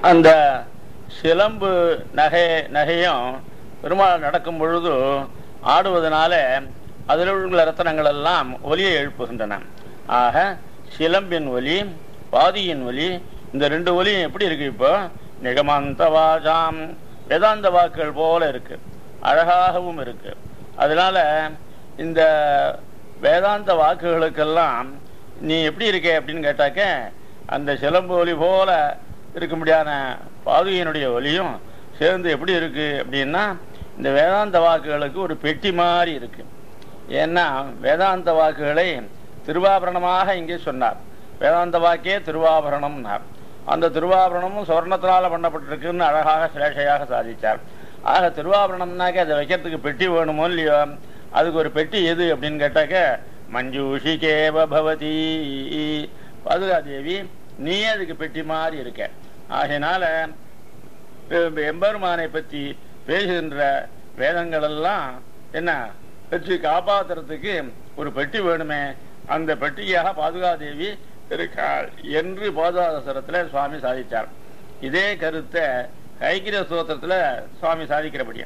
அந்த சிலம்பு நகை நகையும் பெருமாள் நடக்கும் பொழுது ஆடுவதனால அதில் உள்ள ரத்தனங்கள் எல்லாம் ஒலியை எழுப்புகின்றன ஆக சிலம்பின் ஒலி பாதியின் ஒலி இந்த ரெண்டு ஒலியும் எப்படி இருக்கு இப்போ நிகமாந்த வாஜாம் வேதாந்த வாக்குகள் போல இருக்கு அழகாகவும் இருக்கு அதனால இந்த வேதாந்த வாக்குகளுக்கெல்லாம் நீ எப்படி இருக்கே அப்படின்னு கேட்டாக்க அந்த சிலம்பு ஒலி போல இருக்க முடியாத பாதுகையினுடைய ஒலியும் சேர்ந்து எப்படி இருக்கு அப்படின்னா இந்த வேதாந்த வாக்குகளுக்கு ஒரு பெட்டி மாதிரி இருக்கு ஏன்னா வேதாந்த வாக்குகளை திருவாபரணமாக இங்கே சொன்னார் வேதாந்த வாக்கே திருவாபரணம்னார் அந்த திருவாபரணமும் சொர்ணத்தினால பண்ணப்பட்டிருக்குன்னு அழகாக சிலேஷையாக சாதிச்சார் ஆக திருவாபரணம்னாக்க அதை வைக்கிறதுக்கு பெட்டி வேணுமோ இல்லையோ அதுக்கு ஒரு பெட்டி எது அப்படின்னு கேட்டாக்க மஞ்சூஷிகேவ பவதி பாதுகாதேவி நீயே அதுக்கு பெட்டி மாதிரி இருக்க ஆகையினால எ- எம்பெருமானை பற்றி பேசுகின்ற வேதங்கள் எல்லாம் என்ன வச்சு காப்பாத்துறதுக்கு ஒரு பெட்டி வேணுமே அந்த பெட்டியாக பாதுகாதேவி இருக்காள் என்று போதாதசரத்துல சுவாமி சாதித்தார் இதே கருத்தை கைகிர ஸ்தோத்திரத்துல சுவாமி சாதிக்கிறபடியே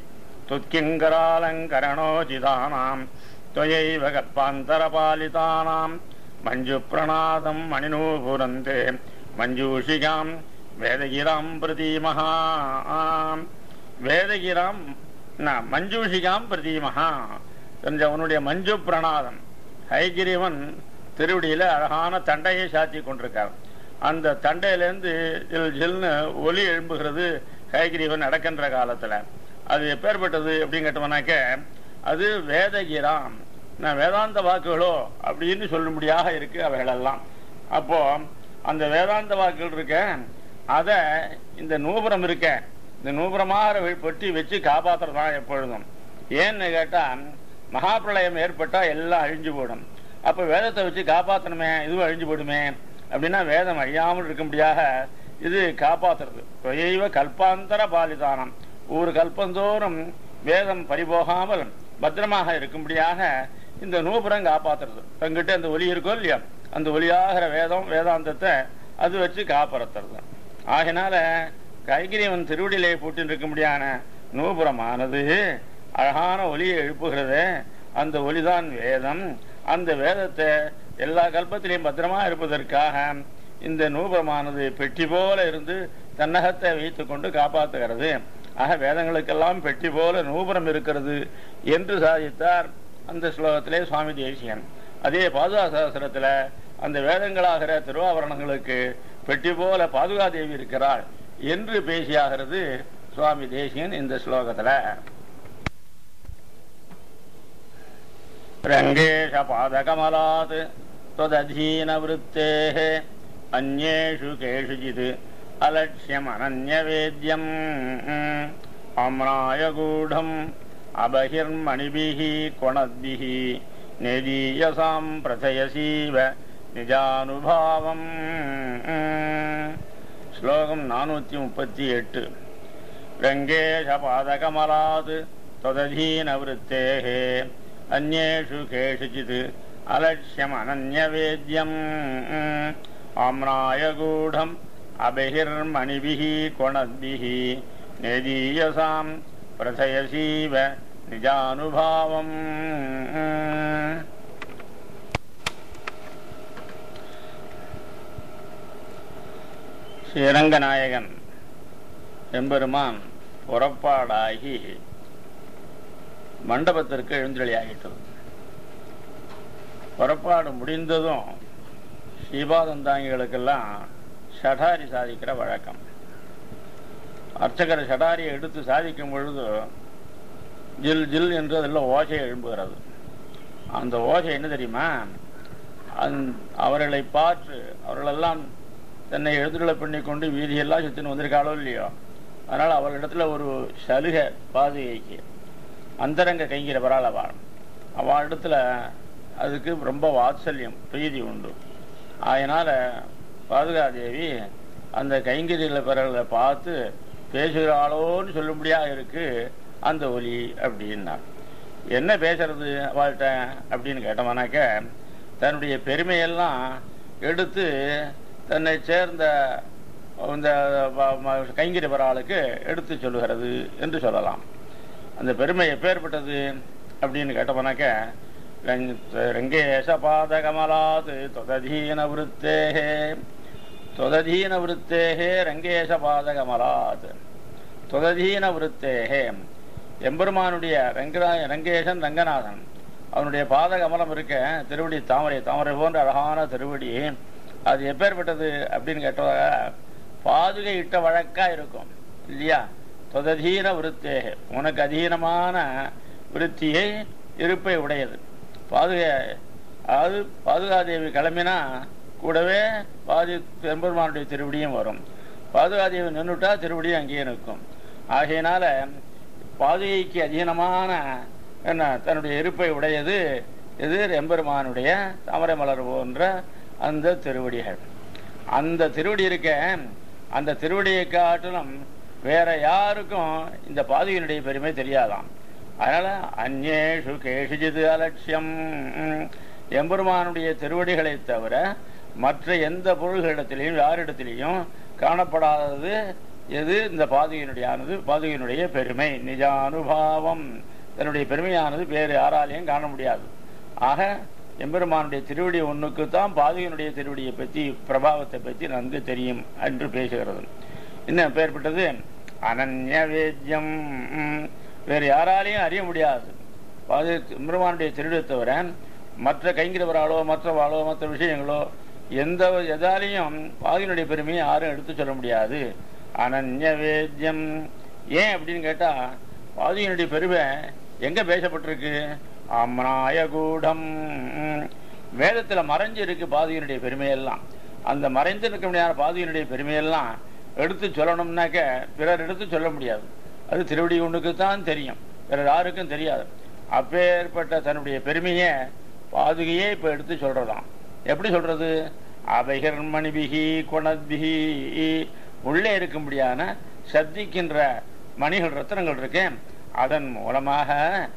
துத்கிங்கராலங்கரணோஜிதானாம் त्वयैव कल्पान्तरपालितानां मञ्जुप्रणादं मणिनूपुरन्ते मञ्जूषिकां वेदगिरां प्रतीमः வேதகிராம் ந- மஞ்சூஷிகாம் பிரதீமஹா என்ற உன்னுடைய மஞ்சு பிரணாதம் ஹைகிரிவன் திருவடியில அழகான தண்டையை சாத்தி கொண்டிருக்கார் அந்த தண்டையிலேருந்து ஜில் ஜில்னு ஒலி எழும்புகிறது ஹைகிரிவன் நடக்கின்ற காலத்துல அது எப்பேற்பட்டது அப்படின்னு கேட்டோம்னாக்க அது வேதகிராம் நான் வேதாந்த வாக்குகளோ அப்படின்னு சொல்லும்படியாக இருக்கு அவைகளெல்லாம் அப்போ அந்த வேதாந்த வாக்குகள் இருக்க அத இந்த நூபுரம் இருக்க இந்த நூபுரமாக வெ- பெட்டி வச்சு காப்பாத்துறதான் எப்பொழுதும் ஏன்னு கேட்டா மகாபிரளயம் ஏற்பட்டா எல்லாம் அழிஞ்சு போயிடும் அப்ப வேதத்தை வச்சு காப்பாத்தணுமே இதுவும் அழிஞ்சு போயிடுமே அப்படின்னா வேதம் அழியாமல் இருக்கும்படியாக இது காப்பாத்துறது தொயைவ கல்பாந்தர பாலிதானம் ஒரு கல்பந்தோறும் வேதம் பறிபோகாமல் பத்திரமாக இருக்கும்படியாக இந்த நூபுரம் காப்பாத்துறது தங்கிட்ட அந்த ஒலி இருக்கோ இல்லையா அந்த ஒலியாகிற வேதம் வேதாந்தத்தை அது வச்சு காப்பாற்றுறது ஆகினால கைகிரியவன் திருவடியிலே போட்டு இருக்கும்படியான நூபுரமானது அழகான ஒலியை எழுப்புகிறது அந்த ஒலிதான் வேதம் அந்த வேதத்தை எல்லா கல்பத்திலையும் பத்திரமா இருப்பதற்காக இந்த நூபுரமானது பெட்டி போல இருந்து தன்னகத்தை வைத்துக் கொண்டு காப்பாற்றுகிறது ஆக வேதங்களுக்கெல்லாம் பெட்டி போல நூபுரம் இருக்கிறது என்று சாதித்தார் அந்த ஸ்லோகத்திலே சுவாமி தேசியன் அதே பாதுகாசாஸ்திரத்துல அந்த வேதங்களாகிற திருவாபரணங்களுக்கு பெட்டி போல பாதுகாதேவி இருக்கிறாள் என்று பேசியாகிறது சுவாமி தேசியன் இந்த ஸ்லோகத்துல ரங்கேஷ பாதகமலாத் त्वदधीनवृत्तेः अन्येषु केषुचित् अलक्ष्यमनन्यवेद्यम् अम्नायगूढम् अबहिर्मणिभिः कोणद्भिः निदीयसाम् प्रथयसीव निजानुभावम् श्लोकम् नानूति मुपत्ति एट् रङ्गेशपादकमलात् त्वदधीनवृत्तेः अन्येषु केषुचित् अलक्ष्यमनन्यवेद्यम् आम्नायगूढम् अबहिर्मणिभिः कोणद्भिः निदीयसाम् प्रथयसीव निजानुभावम् ஸ்ரீரங்கநாயகன் எம்பெருமான் புறப்பாடாகி மண்டபத்திற்கு எழுந்தொழியாகிட்டது புறப்பாடு முடிந்ததும் ஸ்ரீபாதந்தாங்கிகளுக்கெல்லாம் ஷடாரி சாதிக்கிற வழக்கம் அர்ச்சகர் ஷடாரியை எடுத்து சாதிக்கும் பொழுது ஜில் ஜில் என்று அதில் ஓசை எழும்புகிறது அந்த ஓசை என்ன தெரியுமா அந் அவர்களை பார்த்து அவர்களெல்லாம் தன்னை எழுதுகளை பண்ணி கொண்டு வீதியெல்லாம் சுத்தின்னு வந்திருக்காளோ இல்லையோ அதனால் அவர்களிடத்துல ஒரு சலுகை பாதுகைக்கு அந்தரங்க கைங்கிற பரால் அவள் அவளிடத்துல அதுக்கு ரொம்ப வாத்சல்யம் பிரீதி உண்டு அதனால பாதுகாதேவி அந்த கைங்கரியில பிறகுல பார்த்து பேசுகிறாளோன்னு சொல்லும்படியா இருக்கு அந்த ஒலி அப்படின்னா என்ன பேசுறது அவள்கிட்ட அப்படின்னு கேட்டோம்னாக்க தன்னுடைய பெருமையெல்லாம் எடுத்து தன்னை சேர்ந்த இந்த வ- ம- கைங்கரி வராளுக்கு எடுத்து சொல்லுகிறது என்று சொல்லலாம் அந்த பெருமை எப்பேற்பட்டது அப்படின்னு கேட்டோம்னாக்க ரங்கேஷ பாத கமலாத் தொததீன விருத்தேகே தொததீன விருத்தேகே ரங்கேஷ பாத கமலாத் தொததீன விருத்தேகே எம்பெருமானுடைய ரங்கரா ரங்கேசன் ரங்கநாதன் அவனுடைய பாத கமலம் இருக்க திருவடி தாமரை தாமரை போன்ற அழகான திருவடி அது எப்பேற்பட்டது அப்படின்னு கேட்டதாக பாதுகை இட்ட வழக்கா இருக்கும் இல்லையா தொததீன விருத்தேகே உனக்கு அதீனமான விருத்தியை இருப்பை உடையது பாதுகை அதாவது பாதுகாதேவி கிளம்பினா கூடவே பாதி பெரும்பெருமானுடைய திருவடியும் வரும் பாதுகாதேவி நின்றுட்டா திருவடியும் அங்கேயே நிற்கும் ஆகையினால பாதுகைக்கு அதீனமான என்ன தன்னுடைய இருப்பை உடையது இது எம்பெருமானுடைய தாமரை மலர் போன்ற அந்த திருவடிகள் அந்த திருவடி இருக்க அந்த திருவடியை காட்டிலும் வேற யாருக்கும் இந்த பாதுகையினுடைய பெருமை தெரியாதாம் அதனால அந்நேஷு கேஷிஜிது அலட்சியம் எம்பெருமானுடைய திருவடிகளை தவிர மற்ற எந்த பொருள்களிடத்திலையும் யாரிடத்திலையும் காணப்படாதது எது இந்த பாதுகையினுடையானது பாதுகையினுடைய பெருமை நிஜானுபாவம் தன்னுடைய பெருமையானது வேறு யாராலையும் காண முடியாது ஆக எம்பெருமானுடைய திருவடி ஒண்ணுக்கு தான் பாதுகையினுடைய திருவடியை பற்றி பிரபாவத்தை பற்றி நன்கு தெரியும் என்று பேசுகிறது இன்னும் பேர்பட்டது அனன்ய வேத்யம் வேறு யாராலையும் அறிய முடியாது பாது எம்பெருமானுடைய திருவிடை தவிர மற்ற கைங்கிறவராளோ மற்றவாளோ மற்ற விஷயங்களோ எந்த எதாலையும் பாதியினுடைய பெருமையை யாரும் எடுத்து சொல்ல முடியாது அனன்ய வேத்யம் ஏன் அப்படின்னு கேட்டா பாதியினுடைய பெருமை எங்க பேசப்பட்டிருக்கு அம்னாய கூடம் வேதத்துல மறைஞ்சு இருக்கு பாதியினுடைய பெருமையெல்லாம் அந்த மறைந்து இருக்க முடியாத பாதியினுடைய பெருமையெல்லாம் எடுத்து சொல்லணும்னாக்க பிறர் எடுத்து சொல்ல முடியாது அது திருவடி ஒண்ணுக்கு தான் தெரியும் பிறர் யாருக்கும் தெரியாது அப்பேற்பட்ட தன்னுடைய பெருமையை பாதுகையே இப்ப எடுத்து சொல்றதாம் எப்படி சொல்றது அபகிர்மணிபிகி குணத்பிகி உள்ளே இருக்கும்படியான சத்திக்கின்ற மணிகள் ரத்தனங்கள் இருக்கேன் அதன் மூலமாக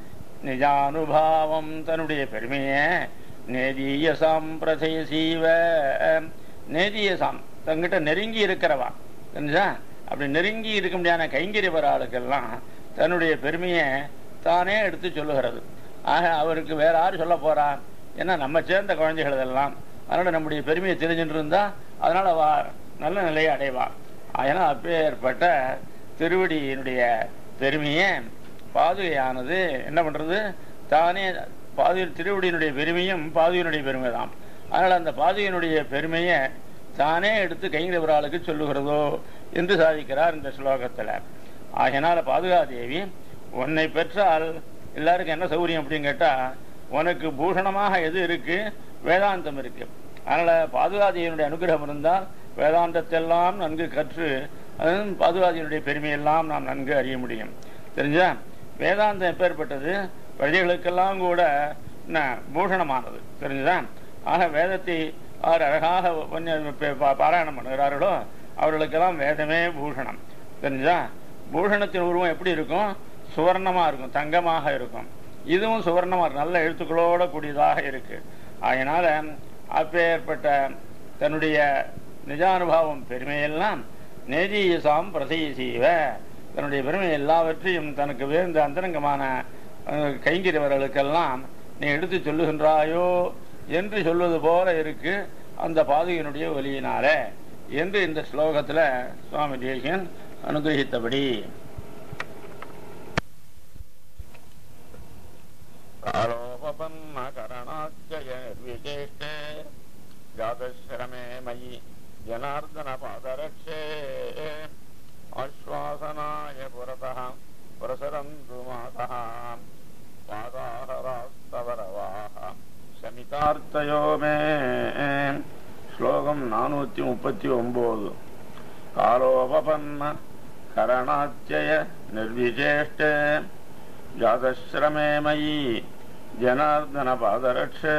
நிஜானுபாவம் தன்னுடைய பெருமையை நேதியசாம் பிரதேசீவ நேதியசாம் தங்கிட்ட நெருங்கி இருக்கிறவா தெரிஞ்சா அப்படி நெருங்கி இருக்க முடியாத கைங்கரிவர் ஆளுக்கெல்லாம் தன்னுடைய பெருமையை தானே எடுத்து சொல்லுகிறது ஆக அவருக்கு வேற யாரு சொல்ல போறா ஏன்னா நம்ம சேர்ந்த குழந்தைகள் இதெல்லாம் அதனால நம்முடைய பெருமையை தெரிஞ்சுட்டு இருந்தா அதனால வா நல்ல நிலையை அடைவா அதனால் அப்பேற்பட்ட திருவடியினுடைய பெருமையை பாதுகையானது என்ன பண்றது தானே பாது திருவடியினுடைய பெருமையும் பாதுகையினுடைய பெருமை தான் அதனால் அந்த பாதுகையினுடைய பெருமையை தானே எடுத்து கைங்கரவராளுக்கு சொல்லுகிறதோ என்று சாதிக்கிறார் இந்த ஸ்லோகத்துல ஆகையினால பாதுகாதேவி உன்னை பெற்றால் எல்லாருக்கும் என்ன சௌகரியம் அப்படின்னு கேட்டா உனக்கு பூஷணமாக எது இருக்கு வேதாந்தம் இருக்கு அதனால பாதுகாதேவியினுடைய அனுகிரகம் இருந்தால் வேதாந்தத்தெல்லாம் நன்கு கற்று அதுவும் பாதுகாதியினுடைய பெருமையெல்லாம் நாம் நன்கு அறிய முடியும் தெரிஞ்சா வேதாந்தம் எப்பேற்பட்டது பிரஜைகளுக்கெல்லாம் கூட என்ன பூஷணமானது தெரிஞ்சுதா ஆக வேதத்தை அவர் அழகாக கொஞ்சம் பே- பா- பாராயணம் பண்ணுகிறார்களோ அவர்களுக்கெல்லாம் வேதமே பூஷணம் தெரிஞ்சா பூஷணத்தின் உருவம் எப்படி இருக்கும் சுவர்ணமா இருக்கும் தங்கமாக இருக்கும் இதுவும் சுவர்ணமா இருக்கு. நல்ல எழுத்துக்களோட கூடியதாக இருக்கு அதனால அப்பேற்பட்ட தன்னுடைய நிஜானுபாவம் பெருமையெல்லாம் நேதீயசாம் பிரசையசீவ தன்னுடைய பெருமை எல்லாவற்றையும் தனக்கு வேர்ந்த அந்தரங்கமான அஹ், கைங்கரியவர்களுக்கெல்லாம் நீ எடுத்து சொல்லுகின்றாயோ என்று சொல்வது போல இருக்கு அந்த பாதுகையினுடைய ஒலியினால என்று இந்த ஸ்லோகத்துல சுவாமி தேசியன் அனுகிரகித்தபடி कालोपपन्नकरणात्ययनिर्विचेष्टे जातश्रमे मयि जनार्दनपादरक्षे आश्वासनाय पुरतः प्रसरन्तु मातः पादाहरास्तवरवाः शमितार्तयो मे श्लोकम् नानूति मुपति ओम्बोदु कालोपपन्न करणात्यय निर्विचेष्टे जातश्रमे मयि जनार्दनपादरक्षे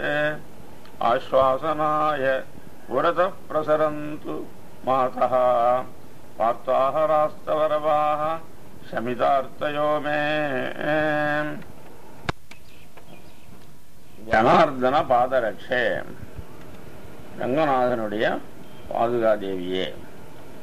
आश्वासनाय पुरतः प्रसरन्तु मातः पार्ताहरास्तवरवाः शमितार्तयो मे ஜனார்தன பாதரட்சே ரங்கநாதனுடைய பாதுகாதேவியே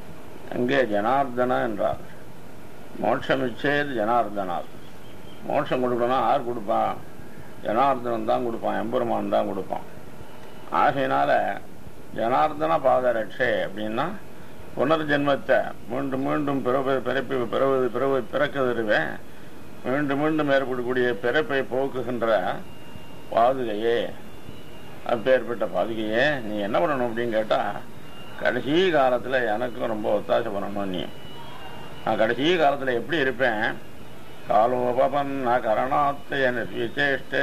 அங்கே ஜனார்தன என்றார் மோட்சம் இச்சேது ஜனார்தனார் மோட்சம் கொடுக்கணும்னா யார் கொடுப்பான் ஜனார்தனன் தான் கொடுப்பான் எம்பெருமான் தான் கொடுப்பான் ஆகையினால ஜனார்தன பாதரட்சே அப்படின்னா புனர்ஜென்மத்தை மீண்டும் மீண்டும் பிறப்பு பிறப்பி பிறவது பிறவு பிறக்குதருவே மீண்டும் மீண்டும் ஏற்படக்கூடிய பிறப்பை போக்குகின்ற பாதுகையே அப்பேற்பட்ட பாதுகையே நீ என்ன பண்ணணும் அப்படின்னு கேட்டா கடைசி காலத்துல எனக்கும் ரொம்ப ஒத்தாசை பண்ணணும் நீ நான் கடைசி காலத்துல எப்படி இருப்பேன் காலோபபன்ன கரணாத்தையன் விசேஷ்டே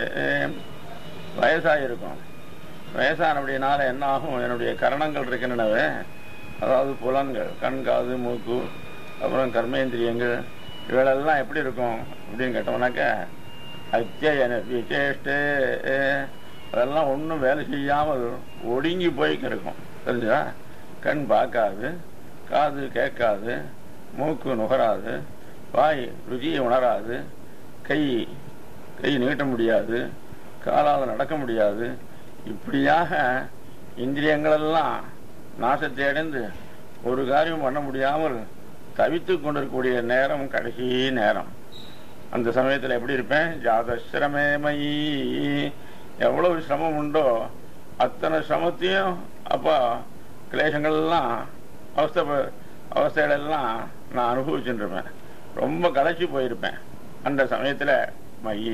வயசாயிருக்கும் வயசானபடினால என்ன ஆகும் என்னுடைய கரணங்கள் இருக்கின்றனவே அதாவது புலன்கள் கண் காது மூக்கு அப்புறம் கர்மேந்திரியங்கள் இவைகளெல்லாம் எப்படி இருக்கும் அப்படின்னு கேட்டோம்னாக்க அத்தியன விசேஷ்டே அதெல்லாம் ஒன்றும் வேலை செய்யாமல் ஒடுங்கி போய் இருக்கும் தெரிஞ்சா கண் பார்க்காது காது கேட்காது மூக்கு நுகராது வாய் ருச்சியை உணராது கை கை நீட்ட முடியாது காலால் நடக்க முடியாது இப்படியாக இந்திரியங்களெல்லாம் நாசத்தை அடைந்து ஒரு காரியம் பண்ண முடியாமல் தவித்து கொண்டிருக்கக்கூடிய நேரம் கடைசி நேரம் அந்த சமயத்தில் எப்படி இருப்பேன் ஜாதசிரமேமயி எவ்வளவு சிரமம் உண்டோ அத்தனை சிரமத்தையும் அப்போ கிளேசங்கள்லாம் அவஸ்தை அவஸ்தைகளெல்லாம் நான் அனுபவிச்சுட்டு இருப்பேன் ரொம்ப களைச்சி போயிருப்பேன் அந்த சமயத்தில் மயி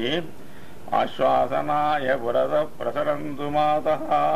ஆஸ்வாசனாய புரத பிரசரந்து மாதா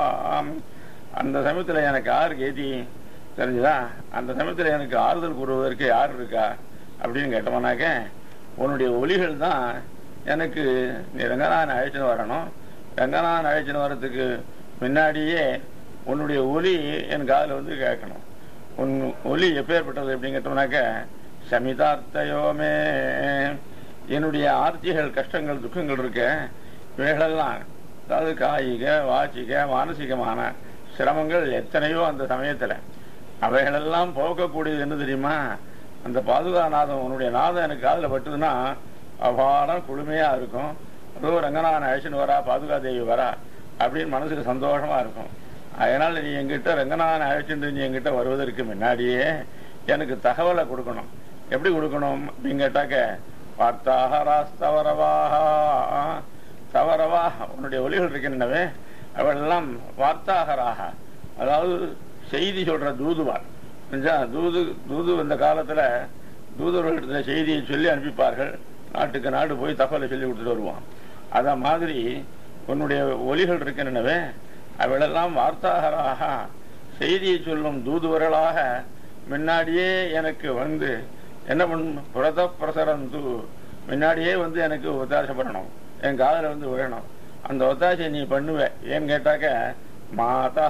அந்த சமயத்தில் எனக்கு யார் கேதி தெரிஞ்சுதா அந்த சமயத்தில் எனக்கு ஆறுதல் கூறுவதற்கு யார் இருக்கா அப்படின்னு கேட்டோம்னாக்க உன்னுடைய ஒலிகள் தான் எனக்கு நீ ரங்கநாதன் அழைச்சின்னு வரணும் ரங்கநாதன் அழைச்சின்னு வர்றதுக்கு முன்னாடியே உன்னுடைய ஒலி என் காதில் வந்து கேட்கணும் உன் ஒலி எப்பேற்பட்டது அப்படின்னு கேட்டோம்னாக்க சமிதார்த்தயோமே என்னுடைய ஆர்த்திகள் கஷ்டங்கள் துக்கங்கள் இருக்க இவைகளெல்லாம் அதாவது காயிக வாச்சிக மானசிகமான சிரமங்கள் எத்தனையோ அந்த சமயத்தில் அவைகளெல்லாம் போக்கக்கூடியது என்ன தெரியுமா அந்த பாதுகாநாதம் உன்னுடைய நாதம் எனக்கு காதில் பட்டுதுன்னா அபாரம் குளுமையாக இருக்கும் அதோ ரங்கநாதன் அழைச்சின்னு வரா பாதுகா தேவி வரா அப்படின்னு மனசுக்கு சந்தோஷமா இருக்கும் அதனால நீ எங்கிட்ட ரங்கநாதன் அழைச்சிட்டு நீ எங்கிட்ட வருவதற்கு முன்னாடியே எனக்கு தகவலை கொடுக்கணும் எப்படி கொடுக்கணும் அப்படின்னு கேட்டாக்க வார்த்தாகராஸ்தவரவாக தவறவா உன்னுடைய ஒலிகள் இருக்கின்றனவே அவளெல்லாம் வார்த்தாகராக அதாவது செய்தி சொல்ற தூதுவார் புரிஞ்சா? தூது தூது இந்த காலத்துல தூதர்களிடத்துல செய்தியை சொல்லி அனுப்பிப்பார்கள் நாட்டுக்கு நாடு போய் தகவலை சொல்லி கொடுத்துட்டு வருவான் அத மாதிரி உன்னுடைய ஒலிகள் இருக்கின்றனவே அவளெல்லாம் வார்த்தாகராக செய்தியை சொல்லும் தூதுவர்களாக முன்னாடியே எனக்கு வந்து என்ன பண்ணும் புரத பிரசரந்து முன்னாடியே வந்து எனக்கு ஒத்தாசை பண்ணணும் என் காதல வந்து விழணும் அந்த ஒத்தாசை நீ பண்ணுவ ஏன்னு கேட்டாக்க மாதா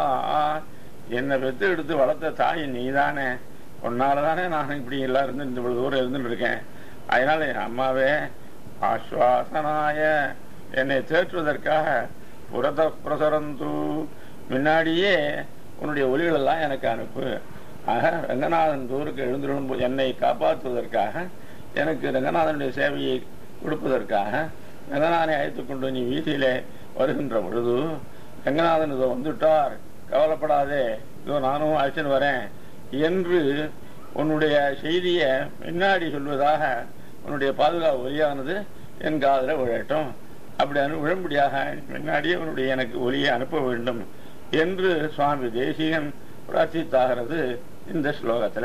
என்னை பெத்து எடுத்து வளர்த்த தாய் நீ தானே உன்னால தானே நான் இப்படி எல்லாம் இருந்து இந்த இவ்வளவு தூரம் இருந்துட்டு இருக்கேன் அதனால என் அம்மாவே ஆஸ்வாசனாய என்னை தேற்றுவதற்காக புரத பிரசரந்து முன்னாடியே உன்னுடைய ஒலிகள் எல்லாம் எனக்கு அனுப்பு ஆக ரங்கநாதன் தூருக்கு எழுந்திரும் போ- என்னை காப்பாற்றுவதற்காக எனக்கு ரங்கநாதனுடைய சேவையை கொடுப்பதற்காக ரங்கநாதனை அழைத்துக் கொண்டு நீ வீதியிலே வருகின்ற பொழுது ரங்கநாதன் இதோ வந்துட்டார் கவலைப்படாதே இதோ நானும் அழைச்சின்னு வரேன் என்று உன்னுடைய செய்தியை முன்னாடி சொல்வதாக உன்னுடைய பாதுகாப்பு ஒலியானது என் காதில் விழட்டும் அப்படி அனு விழும்படியாக முன்னாடியே உன்னுடைய எனக்கு ஒலியை அனுப்ப வேண்டும் என்று சுவாமி தேசிகன் பிரார்த்தித்தாகிறது இந்த ஸ்லோகத்துல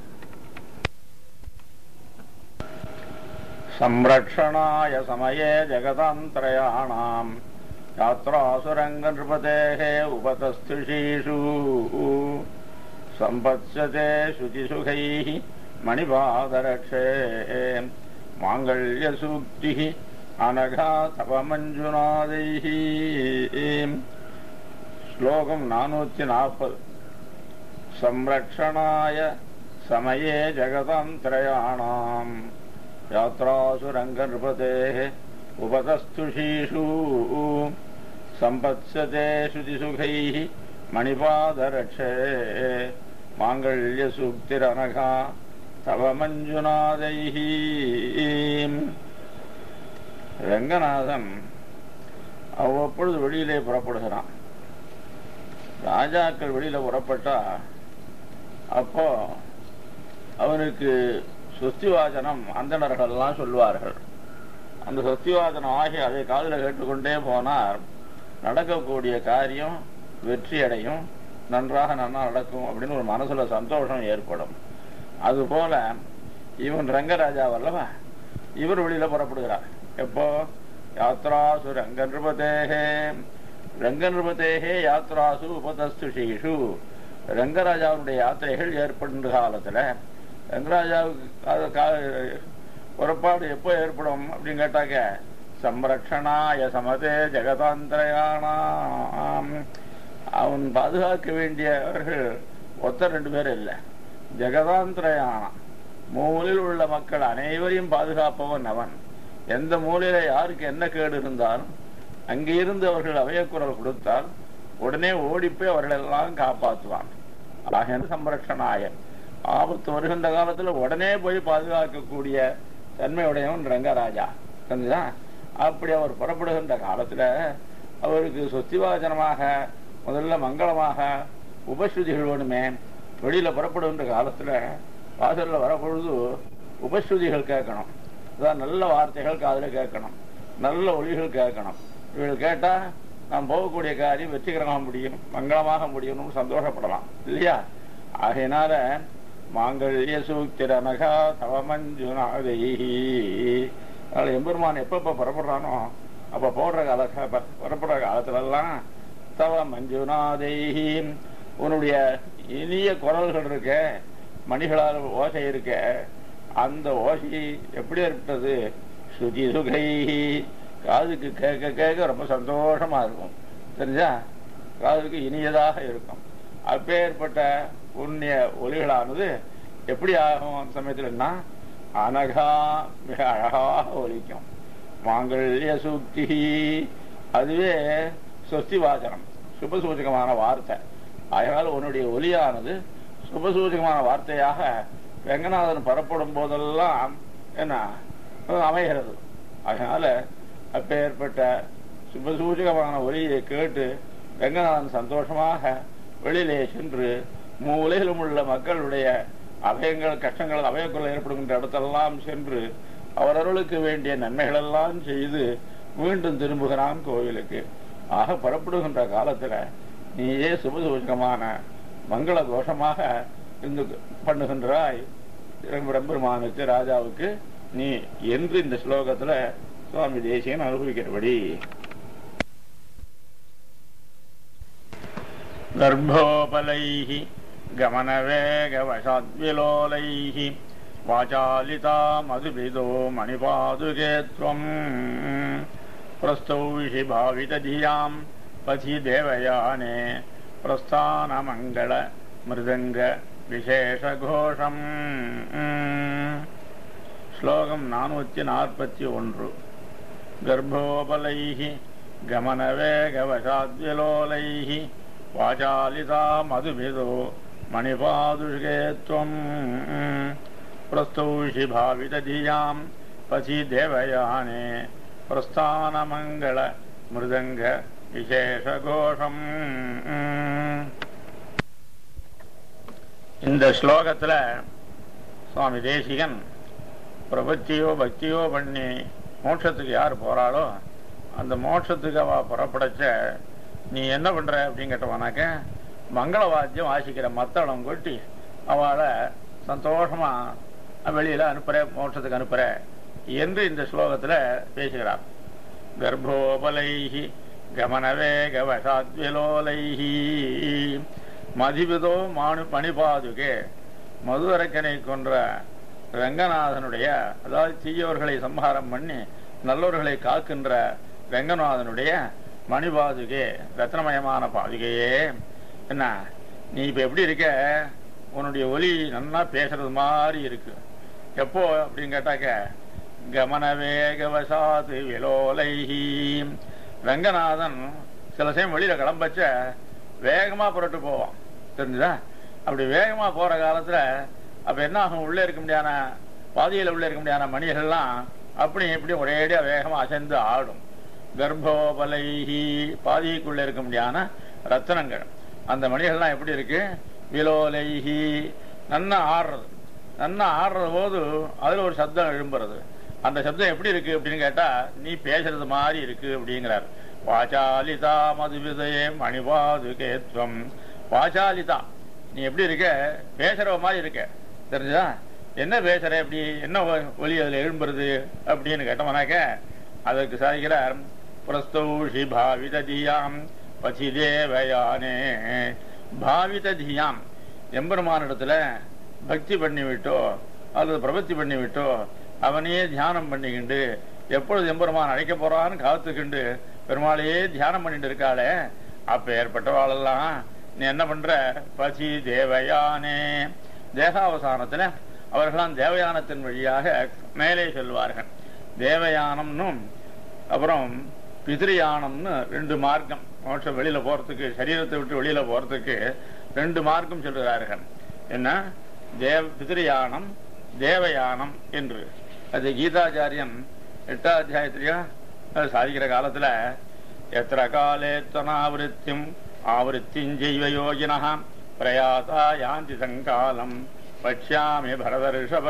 சம்ரக்ஷணாய சமயே ஜெகதாந்திரயாணாம் யாத்ராசுரங்க நிருபதேகே உபதஸ்துஷீஷு சம்பத்சதே சுதிசுகைः மணிபாதரக்ஷே மாங்கல்யசூக்திः அனகா தபமஞ்சுநாதைः ஸ்லோகம் நானூத்தி நாற்பது संरक्षणाय समये जगतान्तरयाणाम् यात्रासु रङ्गनृपतेः उपतस्तुषीषु सम्पत्स्यते श्रुतिसुखैः मणिपादरक्षे माङ्गल्यसूक्तिरनघा तव मञ्जुनादैः ரங்கநாதன் அவ்வப்பொழுது வெளியிலே புறப்படுகிறான் ராஜாக்கள் வெளியில புறப்பட்டா அப்போ அவனுக்கு சொஸ்திவாசனம் அந்தணர்கள்லாம் சொல்வார்கள் அந்த சொஸ்திவாசனம் ஆகி அதை காதில் கேட்டுக்கொண்டே போனார் நடக்கக்கூடிய காரியம் வெற்றி அடையும் நன்றாக நன்னா நடக்கும் அப்படின்னு ஒரு மனசுல சந்தோஷம் ஏற்படும் அதுபோல இவன் ரங்கராஜா வல்லவா இவர் வெளியில புறப்படுகிறார் எப்போ யாத்ராசு ரங்க நிருபதேகே ரங்க நிருபதேகே யாத்ராசு உபதஸ்துஷீஷு ரங்கராஜாவுடைய யாத்திரைகள் ஏற்படுகின்ற காலத்துல ரங்கராஜாவுக்கு அது கா- புறப்பாடு எப்போ ஏற்படும் அப்படின்னு கேட்டாக்க சம்ரக்ஷணாய சமதே ஜெகதாந்திரயானாம் அவன் பாதுகாக்க வேண்டியவர்கள் ஒத்த ரெண்டு பேர் இல்லை ஜெகதாந்திரயானாம் மூலையில் உள்ள மக்கள் அனைவரையும் பாதுகாப்பவன் அவன் எந்த மூலையில யாருக்கு என்ன கேடு இருந்தாலும் அங்கிருந்து அவர்கள் அவையக்குரல் கொடுத்தால் உடனே ஓடிப்போய் அவர்களெல்லாம் காப்பாற்றுவான் ஆகிய சம்ரக்ஷனாயன் ஆபத்து வருகின்ற காலத்துல உடனே போய் பாதுகாக்கக்கூடிய தன்மையுடையவன் ரங்கராஜா தெரிஞ்சுதா அப்படி அவர் புறப்படுகின்ற காலத்துல அவருக்கு சொத்திவாசனமாக முதல்ல மங்களமாக உபஸ்ருதிகள் வேணுமே வெளியில புறப்படுகின்ற காலத்துல வாசல்ல வரப்பொழுது உபஸ்ருதிகள் கேட்கணும் அதான் நல்ல வார்த்தைகள் காதுல கேட்கணும் நல்ல ஒளிகள் கேட்கணும் இவர்கள் கேட்டா நாம் போகக்கூடிய காரியம் வெற்றிகரமாக முடியும் மங்களமாக முடியும்னு சந்தோஷப்படலாம் இல்லையா ஆகையினால மாங்கல்ய சூத்திரனகா தவமஞ்சுநாதைஹி அதனால எம்பெருமான் எப்பப்ப புறப்படுறானோ அப்ப போடுற கால புறப்படுற காலத்துல எல்லாம் தவ மஞ்சுநாதைஹி உன்னுடைய இனிய குரல்கள் இருக்க மணிகளால் ஓசை இருக்க அந்த ஓசை எப்படி ஏற்பட்டது சுதி சுகை காதுக்கு கேட்க கேட்க ரொம்ப சந்தோஷமா இருக்கும் தெரிஞ்சா காதுக்கு இனியதாக இருக்கும் அப்பேற்பட்ட புண்ணிய ஒலிகளானது எப்படி ஆகும் அந்த சமயத்துலன்னா அனகா மிக அழகாக ஒலிக்கும் மாங்கல்ய சூக்தி அதுவே சொஸ்தி வாசனம் சுபசூச்சகமான வார்த்தை அதனால உன்னுடைய ஒலியானது சுபசூச்சகமான வார்த்தையாக வெங்கநாதன் பரப்படும் போதெல்லாம் என்ன அமைகிறது அதனால அப்பேற்பட்ட சுபசூச்சகமான ஒலியை கேட்டு வெங்கநாதன் சந்தோஷமாக வெளியிலே சென்று மூலையிலும் உள்ள மக்களுடைய அபயங்கள் கஷ்டங்கள் அபயக்குரல் ஏற்படுகின்ற இடத்தெல்லாம் சென்று அவரவர்களுக்கு வேண்டிய நன்மைகள் எல்லாம் செய்து மீண்டும் திரும்புகிறான் கோவிலுக்கு ஆக புறப்படுகின்ற காலத்துல நீயே சுபசூச்சகமான மங்கள கோஷமாக இருந்து பண்ணுகின்றாய் பிரம்பெருமானுக்கு ராஜாவுக்கு நீ என்று இந்த ஸ்லோகத்துல சுவாமி தேசியன் அனுபவிக்கிறபடி गर्भोपलैः गमनवेगवशाद्विलोलैः वाचालिता मधुभिदो मणिपादुके त्वम् प्रस्तौषि भावितधियाम् पथि देवयाने प्रस्थानमङ्गल मृदङ्ग विशेषघोषम् श्लोकम् नानूति नाற்பத்தி ஒன்று गर्भोपलैः गमनवेगवशाद्विलोलैः वाचालिता मधुभिदो मणिपादुषे त्वम् प्रस्तौषि भावितधियाम् पथि देवयाने प्रस्थानमङ्गल मृदङ्ग விசேஷகோஷம் இந்த ஸ்லோகத்துல சுவாமி தேசிகன் பிரபத்தியோ பக்தியோ பண்ணி மோட்சத்துக்கு யார் போறாளோ அந்த மோட்சத்துக்கு அவ புறப்படச்ச நீ என்ன பண்ற அப்படின்னு கேட்டவனாக்க மங்கள வாத்தியம் வாசிக்கிற மத்தளம் கொட்டி அவளை சந்தோஷமா வெளியில அனுப்புற மோட்சத்துக்கு அனுப்புற என்று இந்த ஸ்லோகத்துல பேசுகிறார் கர்ப்போபலைஹி கமனவேகவசாத்விலோலைஹி மதிவிதோ மானு பணிபாதுகே மதுவரக்கனை கொன்ற ரங்கநாதனுடைய அதாவது தீயவர்களை சம்ஹாரம் பண்ணி நல்லவர்களை காக்கின்ற ரங்கநாதனுடைய மணிபாதுகே ரத்னமயமான பாதுகையே என்ன நீ இப்ப எப்படி இருக்க உன்னுடைய ஒலி நல்லா பேசுறது மாதிரி இருக்கு எப்போ அப்படின்னு கேட்டாக்க கமன வேகவசாது விலோலைஹி ரங்கநாதன் சில சமயம் வெளியில கிளம்பச்ச வேகமா புரட்டு போவான் தெரிஞ்சுதா அப்படி வேகமா போற காலத்துல அப்ப என்ன ஆகும் உள்ளே இருக்க முடியாத பாதியில உள்ள இருக்க முடியாத மணிகள்லாம் அப்படி இப்படி ஒரேடியா வேகமா அசைந்து ஆடும் கர்ப்போபலைஹி பாதிக்குள்ள இருக்க முடியாத ரத்தனங்கள் அந்த மணிகள்லாம் எப்படி இருக்கு விலோலைஹி நன்னா ஆடுறது நன்னா ஆடுற போது அதுல ஒரு சப்தம் எழும்புறது அந்த சப்தம் எப்படி இருக்கு அப்படின்னு கேட்டா நீ பேசுறது மாதிரி இருக்கு அப்படிங்கிறார் வாசாலிதா மதுவிதயே மணிபாதுகேத்வம் வாசாலிதா நீ எப்படி இருக்க பேசுற மாதிரி இருக்க தெரிஞ்சா என்ன பேசுற எப்படி என்ன ஒ- ஒலி அதுல எழும்புறது அப்படின்னு கேட்டோம்னாக்க அதற்கு சாதிக்கிறார் பிரஸ்தௌஷி பாவித தியாம் பசிதேவயானே பாவித தியாம் எம்பெருமானிடத்துல பக்தி பண்ணி விட்டோ அல்லது பிரபத்தி பண்ணி விட்டோ அவனையே தியானம் பண்ணிக்கிண்டு எப்பொழுது எம்பெருமான் அழைக்க போறான்னு காத்துக்கிண்டு பெருமாளையே தியானம் பண்ணிட்டு இருக்காளே அப்ப ஏற்பட்டவாளெல்லாம் நீ என்ன பண்ற பசி தேவயானே தேகாவசானத்துல அவர்களாம் தேவயானத்தின் வழியாக மேலே செல்வார்கள் தேவயானம்னும் அப்புறம் பிதிரியானம்னு ரெண்டு மார்க்கம் மோட்சம் வெளியில போறதுக்கு சரீரத்தை விட்டு வெளியில போறதுக்கு ரெண்டு மார்க்கம் சொல்கிறார்கள் என்ன தேவ பிதிரியானம் தேவயானம் என்று அது கீதாச்சாரியன் எட்டாம் அத்தியாயத்திலேயே அது சாதிக்கிற காலத்துல எத்திர காலே துவனாவிருத்தியும் ஆவருத்தியும் செய்வ யோகினா பிரயாசா யாந்தி சங்காலம் பட்சாமி பரத ரிஷப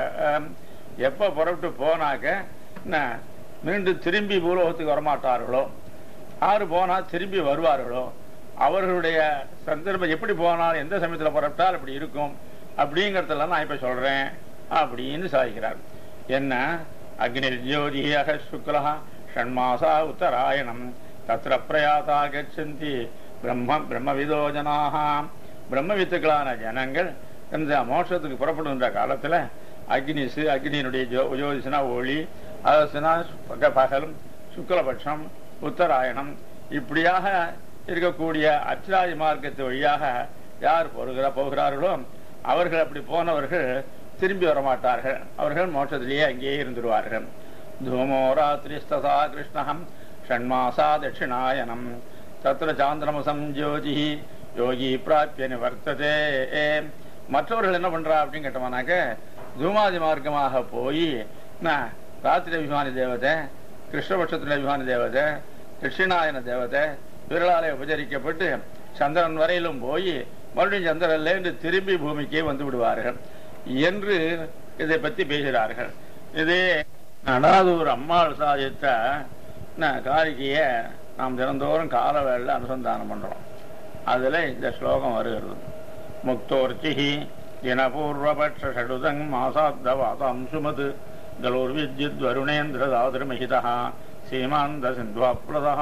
எப்ப புறப்பட்டு போனாக்க என்ன மீண்டும் திரும்பி பூலோகத்துக்கு வரமாட்டார்களோ யாரு போனா திரும்பி வருவார்களோ அவர்களுடைய சந்தர்ப்பம் எப்படி போனால் எந்த சமயத்துல புறப்பட்டால் அப்படி இருக்கும் அப்படிங்கறதெல்லாம் நான் இப்ப சொல்றேன் அப்படின்னு சாதிக்கிறார் என்ன அக்னி ஜோதியாக சுக்லா ஷண்மாசா உத்தராயணம் தத்திர பிரயாசா கச்சந்தி பிரம்ம பிரம்மவிதோ ஜனாக பிரம்மவித்துக்களான ஜனங்கள் இந்த மோட்சத்துக்கு புறப்படுகின்ற காலத்துல அக்னிசு அக்னியினுடைய ஜோ ஜோதிஷனா ஒளி அதசுனா பக- பகலும் சுக்லபட்சம் உத்தராயணம் இப்படியாக இருக்கக்கூடிய அச்சாதி மார்க்கத்து வழியாக யார் போகிற போகிறார்களோ அவர்கள் அப்படி போனவர்கள் திரும்பி வரமாட்டார்கள் அவர்கள் மோட்சத்திலேயே அங்கேயே இருந்துருவார்கள் தூமோ ராத்திரிஸ்ததா கிருஷ்ணகம் ஷண்மாசா தட்சிணாயனம் தத்திர சாந்திரமசம் ஜோதி யோகி பிராப்பிய நிவர்த்ததே மற்றவர்கள் என்ன பண்றா அப்படின்னு கேட்டோம்னாக்க தூமாதி மார்க்கமாக போய் நான் ராத்திரி அபிமானி தேவதை கிருஷ்ணபட்சத்தில் அபிமானி தேவதை தட்சிணாயன தேவதை விரலாலே உபச்சரிக்கப்பட்டு சந்திரன் வரையிலும் போய் மறுபடியும் சந்திரன்லேருந்து திரும்பி பூமிக்கே வந்து விடுவார்கள் என்று இதை பத்தி பேசுகிறார்கள் இதே நடாதூர் அம்மாள் சாதித்த ந- காரிகைய நாம் தினந்தோறும் கால வேளையில அனுசந்தானம் பண்றோம் அதுல இந்த ஸ்லோகம் வருகிறது முக்தோர்ச்சிஹி தினபூர்வபட்ச ஷடுதங் மாசாப்தவாதாம் சுமது கலோர்வித்யுத் வருணேந்திர தாதிருமஹிதா சீமாந்த சிந்த்வாப்ளதா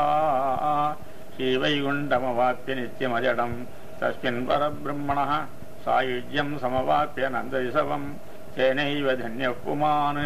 ஸ்ரீவைகுண்டமவாப்பிய நித்யமஜடம் தஸ்மின் பரபிரம்மணः சாயுஜ்யம் சமவாப்பிய நந்தரிசவம் தேனைவ தன்ய புமான்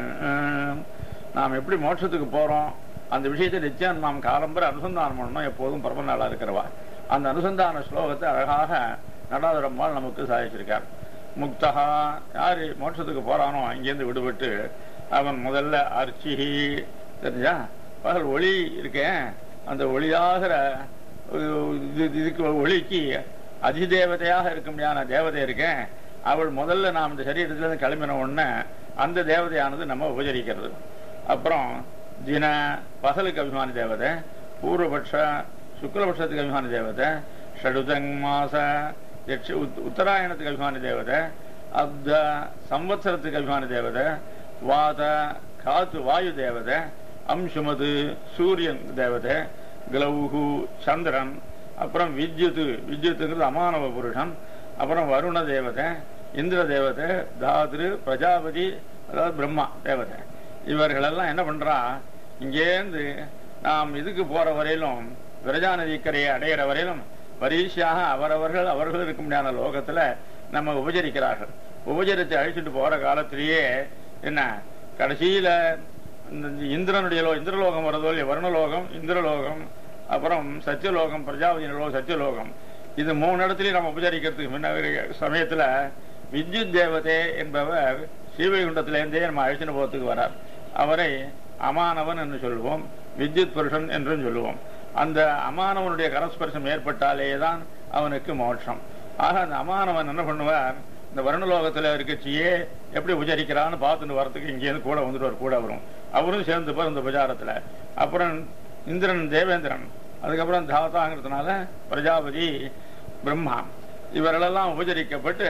நாம் எப்படி மோட்சத்துக்கு போறோம் அந்த விஷயத்தை நிச்சயம் நாம் காலம்பர அனுசந்தானம் பண்ணணும் எப்போதும் பரம நாளா இருக்கிறவா அந்த அனுசந்தான ஸ்லோகத்தை அழகாக நடாதுரம்மாள் நமக்கு சாதிச்சிருக்கார் முக்தகா யாரு மோட்சத்துக்கு போறானோ அங்கேருந்து விடுபட்டு அவன் முதல்ல அர்ச்சிஹி தெரிஞ்சா பகல் ஒளி இருக்கேன் அந்த ஒளியாகிற இது- இதுக்கு ஒளிக்கு அதிதேவதையாக இருக்க முடியாத தேவதை இருக்கேன் அவள் முதல்ல நாம் இந்த சரீரத்திலிருந்து கிளம்பின உடனே அந்த தேவதையானது நம்ம உபச்சரிக்கிறது அப்புறம் தின பகலுக்கு அபிமானி தேவதை பூர்வபட்ச சுக்லபட்சத்துக்கு அபிமானி தேவதை ஷடுதங் மாச யட்ச உத்- உத்தராயணத்துக்கு அபிமானி தேவதை அப்த சம்வத்சரத்துக்கு அபிமானி தேவதை வாத காத்து வாயு தேவதை அம்சுமது சூரியன் தேவதை கிளவுகு சந்திரன் அப்புறம் வித்யுத்து வித்யுத்துங்கிறது அமானவ புருஷன் அப்புறம் வருண தேவதை இந்திர தேவதை தாத்ரு பிரஜாபதி அதாவது பிரம்மா தேவதை இவர்களெல்லாம் என்ன பண்றா இங்கேருந்து நாம் இதுக்கு போற வரையிலும் விரஜா நதிக்கரையை அடையிற வரையிலும் பரீட்சையாக அவரவர்கள் அவர்கள் இருக்க முடியாத லோகத்துல நம்ம உபச்சரிக்கிறார்கள் உபச்சரித்து அழிச்சிட்டு போற காலத்திலேயே என்ன கடைசியில இந்த இந்திரனுடைய லோ இந்திரலோகம் வரதோ இல்லையா வருணலோகம் இந்திரலோகம் அப்புறம் சத்தியலோகம் பிரஜாபதி லோகம் சத்தியலோகம் இது மூணு இடத்துலயும் நம்ம உபச்சரிக்கிறதுக்கு முன்ன இருக்கிற சமயத்துல வித்யுத் தேவதே என்பவர் ஸ்ரீவைகுண்டத்திலேருந்தே நம்ம அழைச்சிட்டு போறதுக்கு வரார் அவரை அமானவன் என்று சொல்லுவோம் வித்யுத் புருஷன் என்றும் சொல்லுவோம் அந்த அமானவனுடைய கரஸ்பர்சம் ஏற்பட்டாலே தான் அவனுக்கு மோட்சம் ஆக அந்த அமானவன் என்ன பண்ணுவார் இந்த வருணலோகத்துல இருக்கச்சியே எப்படி உபச்சரிக்கிறான்னு பார்த்துட்டு வரதுக்கு இங்கேருந்து கூட வந்துட்டு கூட வரும் அவரும் சேர்ந்து போய் இந்த உபச்சாரத்துல அப்புறம் இந்திரன் தேவேந்திரன் அதுக்கப்புறம் தாத்தாங்கிறதுனால பிரஜாபதி பிரம்மா இவர்களெல்லாம் உபச்சரிக்கப்பட்டு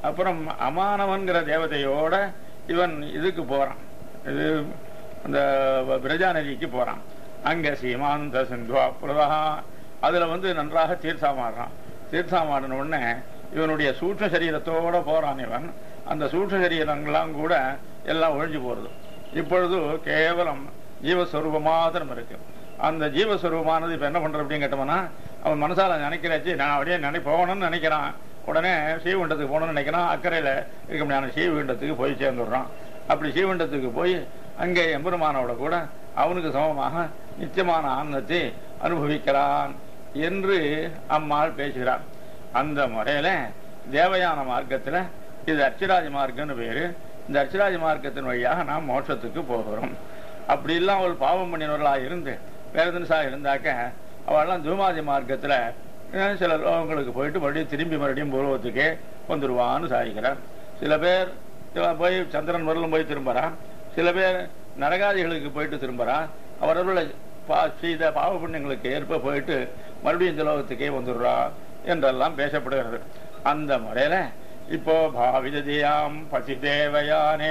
அப்புறம் அமானவன்கிற தேவதையோட இவன் இதுக்கு போறான் இது அந்த பிரஜா நதிக்கு போறான் அங்க சீமாந்த சிந்துவா புரதா அதுல வந்து நன்றாக தீர்த்தாமாடுறான் தீர்த்தாமாடின உடனே இவனுடைய சூட்ச சரீரத்தோட போறான் இவன் அந்த சூட்ச சரீரங்கள்லாம் கூட எல்லாம் ஒழிஞ்சு போறது இப்பொழுது கேவலம் ஜீவஸ்வரூபம் மாத்திரம் இருக்கு அந்த ஜீவஸ்வரூபமானது இப்ப என்ன பண்ற அப்படின்னு கேட்டோம்னா அவன் மனசால நினைக்கிறாச்சு நான் அப்படியே நினை போகணும்னு நினைக்கிறான் உடனே ஸ்ரீகுண்டத்துக்கு போகணும்னு நினைக்கிறான் அக்கறையில இருக்க முடியாத ஸ்ரீகுண்டத்துக்கு போய் சேர்ந்துடுறான் அப்படி ஸ்ரீகுண்டத்துக்கு போய் அங்கே எம்பெருமானோட கூட அவனுக்கு சமமாக நித்தியமான ஆனந்தத்தை அனுபவிக்கிறான் என்று அம்மாள் பேசுகிறார் அந்த முறையில தேவயான மார்க்கத்துல இது அர்ச்சராஜ மார்க்கம்னு பேரு இந்த அர்ச்சராஜ மார்க்கத்தின் வழியாக நாம் மோட்சத்துக்கு போகிறோம் அப்படி எல்லாம் அவள் பாவம் பண்ணினவர்களா இருந்து வேதன்சா இருந்தாக்க அவெல்லாம் தூமாதி மார்க்கத்துல அஹ், சில லோகங்களுக்கு போயிட்டு மறுபடியும் திரும்பி மறுபடியும் பூர்வத்துக்கே வந்துடுவான்னு சாதிக்கிறார் சில பேர் இவன் போய் சந்திரன் வரலும் போய் திரும்புறான் சில பேர் நரகாதிகளுக்கு போயிட்டு திரும்புறான் அவரவர்களை பா செய்த பாவ புண்ணியங்களுக்கு ஏற்ப போயிட்டு மறுபடியும் இந்த லோகத்துக்கே வந்துடுறா என்றெல்லாம் பேசப்படுகிறது அந்த முறையில இப்போ பாவிததியாம் பசி தேவயானே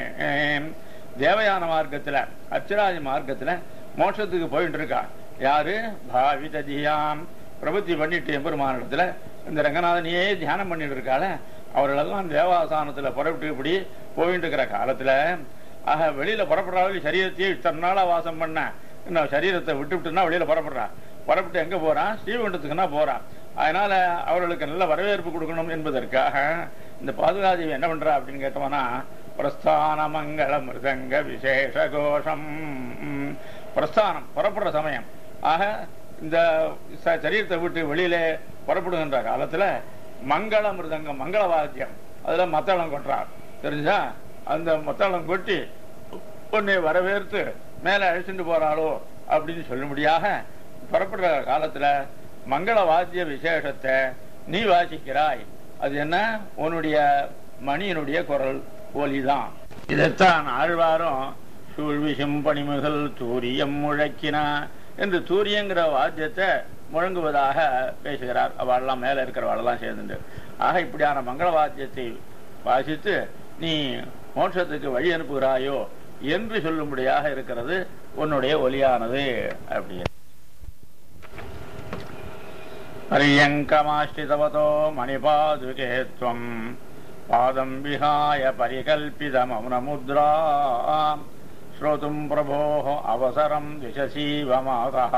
தேவயான மார்க்கத்துல அச்சராஜ மார்க்கத்துல மோட்சத்துக்கு போயிட்டு இருக்கா யாரு பாவிததியாம் பிரபத்தி பண்ணிட்டு எம்பெருமானிடத்துல இந்த ரங்கநாதனையே தியானம் பண்ணிட்டு இருக்காள அவர்களெல்லாம் தேவாசானத்துல புறப்பட்டு இப்படி போயிட்டு இருக்கிற காலத்துல ஆக வெளியில புறப்படுறாள் சரீரத்தையே இத்தனை நாளா வாசம் பண்ண இன்னும் சரீரத்தை விட்டு விட்டுனா வெளியில புறப்படுறா புறப்பட்டு எங்க போறான் ஸ்ரீவைகுண்டத்துக்குன்னா போறான் அதனால அவர்களுக்கு நல்ல வரவேற்பு கொடுக்கணும் என்பதற்காக இந்த பாதுகாதேவி என்ன பண்றா அப்படின்னு கேட்டோம்னா பிரஸ்தான மங்கள மிருதங்க விசேஷ கோஷம் ம், பிரஸ்தானம் புறப்படுற சமயம் ஆக இந்த ச- சரீரத்தை விட்டு வெளியில புறப்படுகின்ற காலத்துல மங்கள மிருதங்கம் மங்கள வாத்தியம் அதுல மத்தளம் கொட்டுறார் தெரிஞ்சா அந்த மத்தளம் கொட்டி உன்னை வரவேற்று மேல அழைச்சிட்டு போறாளோ அப்படின்னு சொல்லும்படியாக புறப்படுற காலத்துல மங்கள வாத்திய விசேஷத்தை நீ வாசிக்கிறாய் அது என்ன உன்னுடைய மணியினுடைய குரல் ஒலிதான் இதைத்தான் ஆழ்வாரும் சூழ்விசும் பணிமுகல் தூரியம் முழக்கினா என்று தூரியங்கிற வாத்தியத்தை முழங்குவதாக பேசுகிறார் அவள்லாம் மேல இருக்கிறவாளெல்லாம் சேர்ந்துட்டு ஆக இப்படியான மங்கள வாத்தியத்தை வாசித்து நீ மோட்சத்துக்கு வழி அனுப்புகிறாயோ என்று சொல்லும்படியாக இருக்கிறது உன்னுடைய ஒலியானது அப்படின்னு पर्यङ्कमाश्रितवतो मणिपादुके त्वम् पादम् विहाय परिकल्पितमौनमुद्रा श्रोतुम् प्रभोः अवसरम् दिशसीव मातः